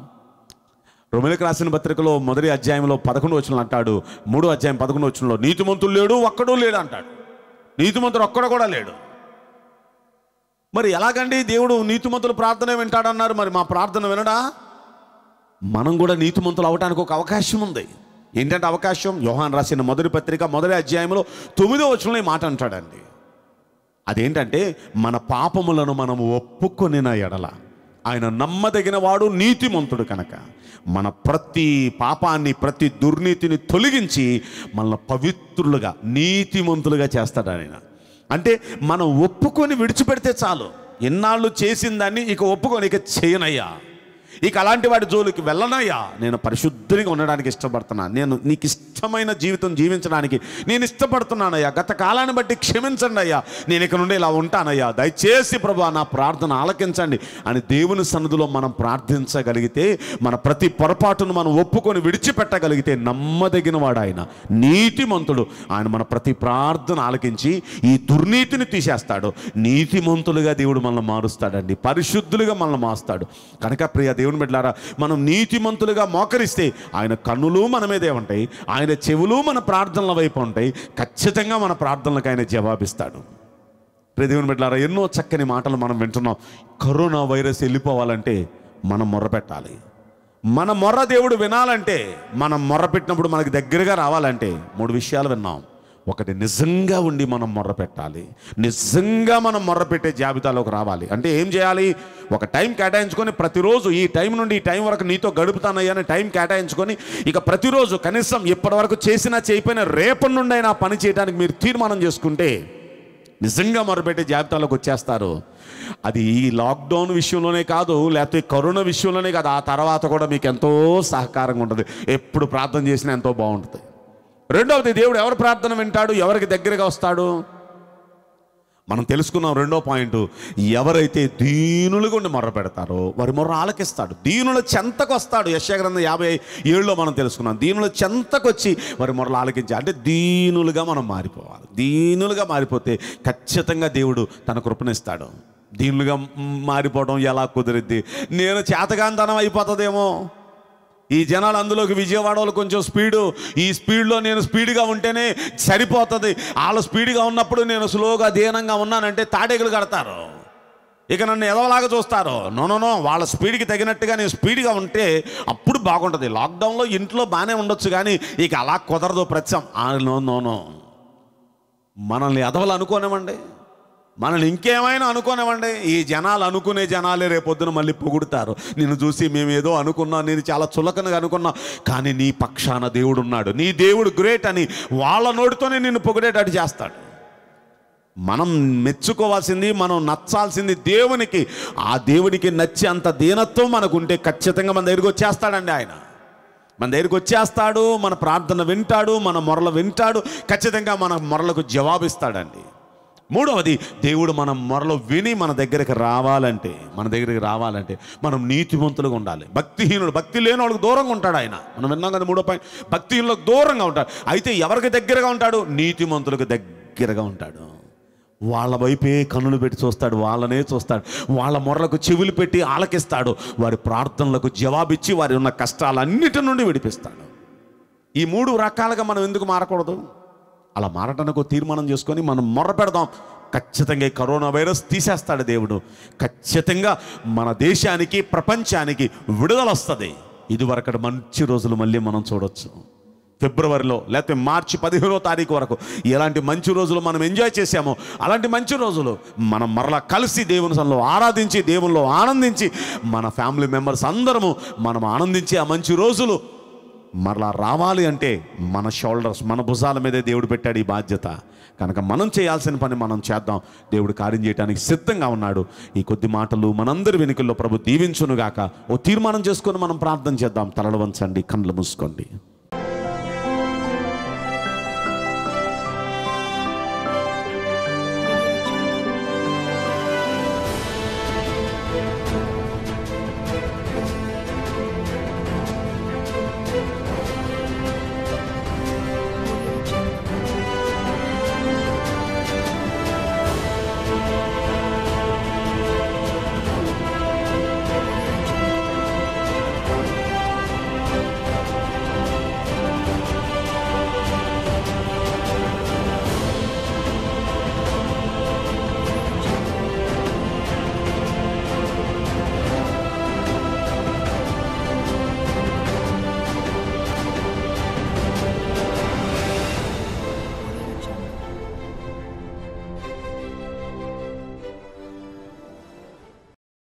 రొమిలకు రాసిన పత్రికలో మొదటి అధ్యాయంలో పదకొండు వచ్చిన అంటాడు మూడో అధ్యాయం పదకొండు వచ్చినలో నీతిమంతులు లేడు ఒక్కడూ లేడు అంటాడు నీతిమంతుడు ఒక్కడు కూడా లేడు మరి ఎలాగండి దేవుడు నీతిమంతుల ప్రార్థన వింటాడన్నారు మరి మా ప్రార్థన వినడా మనం కూడా నీతిమంతులు అవడానికి ఒక అవకాశం ఉంది ఏంటంటే అవకాశం యోహాన్ రాసిన మొదటి పత్రిక మొదటి అధ్యాయంలో తొమ్మిదో వచనంలో ఈ మాట అంటాడండి అదేంటంటే మన పాపములను మనము ఒప్పుకొనిన ఎడల ఆయన నమ్మదగిన వాడు నీతిమంతుడు కనుక మన ప్రతి పాపాన్ని ప్రతి దుర్నీతిని తొలగించి మనల్ని పవిత్రులుగా నీతిమంతులుగా చేస్తాడు ఆయన అంటే మనం ఒప్పుకొని విడిచిపెడితే చాలు ఎన్నాళ్ళు చేసిన దాన్ని ఇక ఒప్పుకొని ఇక చేయనయ్యా ఇక అలాంటి వాడి జోలికి వెళ్ళనయ్యా నేను పరిశుద్ధంగా ఉండడానికి ఇష్టపడుతున్నాను నేను నీకు ఇష్టమైన జీవితం జీవించడానికి నేను ఇష్టపడుతున్నానయ్యా గత కాలాన్ని బట్టి క్షమించండి అయ్యా నేను ఇక నుండి ఇలా ఉంటానయ్యా దయచేసి ప్రభా నా ప్రార్థన ఆలకించండి అని దేవుని సన్నిధిలో మనం ప్రార్థించగలిగితే మన ప్రతి పొరపాటును మనం ఒప్పుకొని విడిచిపెట్టగలిగితే నమ్మదగిన వాడు ఆయన నీతిమంతుడు ఆయన మన ప్రతి ప్రార్థన ఆలకించి ఈ దుర్నీతిని తీసేస్తాడు నీతిమంతులుగా దేవుడు మనల్ని మారుస్తాడండి పరిశుద్ధులుగా మనల్ని మారుస్తాడు కనుక ప్రియ దేవుని బిడ్డలారా మనం నీతిమంతులుగా మోకరిస్తే ఆయన కన్నులు మన మీదే ఉంటాయి ఆయన చెవులు మన ప్రార్థనల వైపు ఉంటాయి ఖచ్చితంగా మన ప్రార్థనలకు ఆయన జవాబిస్తాడు ప్రియ దేవుని బిడ్డలారా ఎన్నో చక్కని మాటలు మనం వింటున్నాం కరోనా వైరస్ వెళ్ళిపోవాలంటే మనం మొర్రపెట్టాలి మన మొర్ర దేవుడు వినాలంటే మనం మొర్ర పెట్టినప్పుడు మనకి దగ్గరగా రావాలంటే మూడు విషయాలు విన్నాం ఒకటి నిజంగా ఉండి మనం మొర్ర పెట్టాలి నిజంగా మనం మొర్ర పెట్టే జాబితాలోకి రావాలి అంటే ఏం చేయాలి ఒక టైం కేటాయించుకొని ప్రతిరోజు ఈ టైం నుండి ఈ టైం వరకు నీతో గడుపుతానయ్యా అని టైం కేటాయించుకొని ఇక ప్రతిరోజు కనీసం ఇప్పటి వరకు చేసినా చేయకపోయినా రేపటి నుండి అయినా పని చేయడానికి మీరు తీర్మానం చేసుకుంటే నిజంగా మొరపెట్టే జాబితాలోకి వచ్చేస్తారు అది ఈ లాక్డౌన్ విషయంలోనే కాదు లేకపోతే కరోనా విషయంలోనే కాదు ఆ తర్వాత కూడా మీకు ఎంతో సహకారంగా ఉంటుంది ఎప్పుడు ప్రార్థన చేసినా ఎంతో బాగుంటుంది రెండవది దేవుడు ఎవరు ప్రార్థన వింటాడు ఎవరికి దగ్గరగా వస్తాడు మనం తెలుసుకున్నాం రెండో పాయింట్ ఎవరైతే దీనులుగా ఉండి మొర్ర పెడతారో వారి మొర్ర ఆలకిస్తాడు దీనుల చెంతకు వస్తాడు యశగ్రంథం యాభై ఏడులో మనం తెలుసుకున్నాం దీనుల చెంతకు వచ్చి వారి మొర్రలు ఆలకించి అంటే దీనులుగా మనం మారిపోవాలి దీనులుగా మారిపోతే ఖచ్చితంగా దేవుడు తన కృపణిస్తాడు దీనులుగా మారిపోవడం ఎలా కుదిరిద్ది నేను చేతగాంతనం అయిపోతుందేమో ఈ జనాలు అందులోకి విజయవాడలో కొంచెం స్పీడు ఈ స్పీడ్లో నేను స్పీడ్గా ఉంటేనే సరిపోతుంది వాళ్ళు స్పీడ్గా ఉన్నప్పుడు నేను స్లోగా దీనంగా ఉన్నానంటే తాడేగులు కడతారు ఇక నన్ను ఎదవలాగా చూస్తారు నో నో నో వాళ్ళ స్పీడ్కి తగినట్టుగా నేను స్పీడ్గా ఉంటే అప్పుడు బాగుంటుంది లాక్డౌన్లో ఇంట్లో బాగానే ఉండొచ్చు కానీ ఇక అలా కుదరదు ప్రత్యం నో నో నో మనల్ని ఎదవలు అనుకోనివ్వండి మనల్ని ఇంకేమైనా అనుకోనివ్వండి ఈ జనాలు అనుకునే జనాలే రేపొద్దున మళ్ళీ పొగుడుతారు నిన్ను చూసి మేము ఏదో అనుకున్నా నేను చాలా చులకనగా అనుకున్నా కానీ నీ పక్షాన దేవుడు ఉన్నాడు నీ దేవుడు గ్రేట్ అని వాళ్ళ నోటితోనే నిన్ను పొగిడేటట్టు చేస్తాడు మనం మెచ్చుకోవాల్సింది మనం నచ్చాల్సింది దేవునికి ఆ దేవునికి నచ్చే అంత దీనత్వం మనకుంటే ఖచ్చితంగా మన దగ్గరికి వచ్చేస్తాడండి ఆయన మన దగ్గరికి వచ్చేస్తాడు మన ప్రార్థన వింటాడు మన మొరలు వింటాడు ఖచ్చితంగా మన మొరలకు జవాబిస్తాడండి మూడవది దేవుడు మన మొరలు విని మన దగ్గరికి రావాలంటే మన దగ్గరికి రావాలంటే మనం నీతిమంతులుగా ఉండాలి భక్తిహీనుడు భక్తి లేని వాళ్ళకి దూరంగా ఉంటాడు ఆయన మనం విన్నాం కదా మూడో పాయింట్ భక్తిహీనులకు దూరంగా ఉంటాడు అయితే ఎవరికి దగ్గరగా ఉంటాడు నీతిమంతులకు దగ్గరగా ఉంటాడు వాళ్ళ వైపే కన్నులు పెట్టి చూస్తాడు వాళ్ళనే చూస్తాడు వాళ్ళ మొరలకు చెవులు పెట్టి ఆలకిస్తాడు వారి ప్రార్థనలకు జవాబిచ్చి వారి ఉన్న కష్టాలన్నిటి నుండి విడిపిస్తాడు ఈ మూడు రకాలుగా మనం ఎందుకు మారకూడదు అలా మారటానికి ఒక తీర్మానం చేసుకొని మనం మొర్ర పెడదాం ఖచ్చితంగా ఈ కరోనా వైరస్ తీసేస్తాడు దేవుడు ఖచ్చితంగా మన దేశానికి ప్రపంచానికి విడుదల వస్తుంది ఇదివరకటి మంచి రోజులు మళ్ళీ మనం చూడొచ్చు ఫిబ్రవరిలో లేకపోతే మార్చి పదిహేనో తారీఖు వరకు ఎలాంటి మంచి రోజులు మనం ఎంజాయ్ చేశామో అలాంటి మంచి రోజులు మనం మరలా కలిసి దేవుని సన్నిలో ఆరాధించి దేవునిలో ఆనందించి మన ఫ్యామిలీ మెంబర్స్ అందరము మనం ఆనందించి ఆ మంచి రోజులు మరలా రావాలి అంటే మన షోల్డర్స్ మన భుజాల మీదే దేవుడు పెట్టాడు ఈ బాధ్యత కనుక మనం చేయాల్సిన పని మనం చేద్దాం దేవుడు కార్యం చేయడానికి సిద్ధంగా ఉన్నాడు ఈ కొద్ది మాటలు మనందరి వెనుకల్లో ప్రభు దీవించునుగాక ఓ తీర్మానం చేసుకొని మనం ప్రార్థన చేద్దాం తలలు వంచండి కళ్ళు మూసుకోండి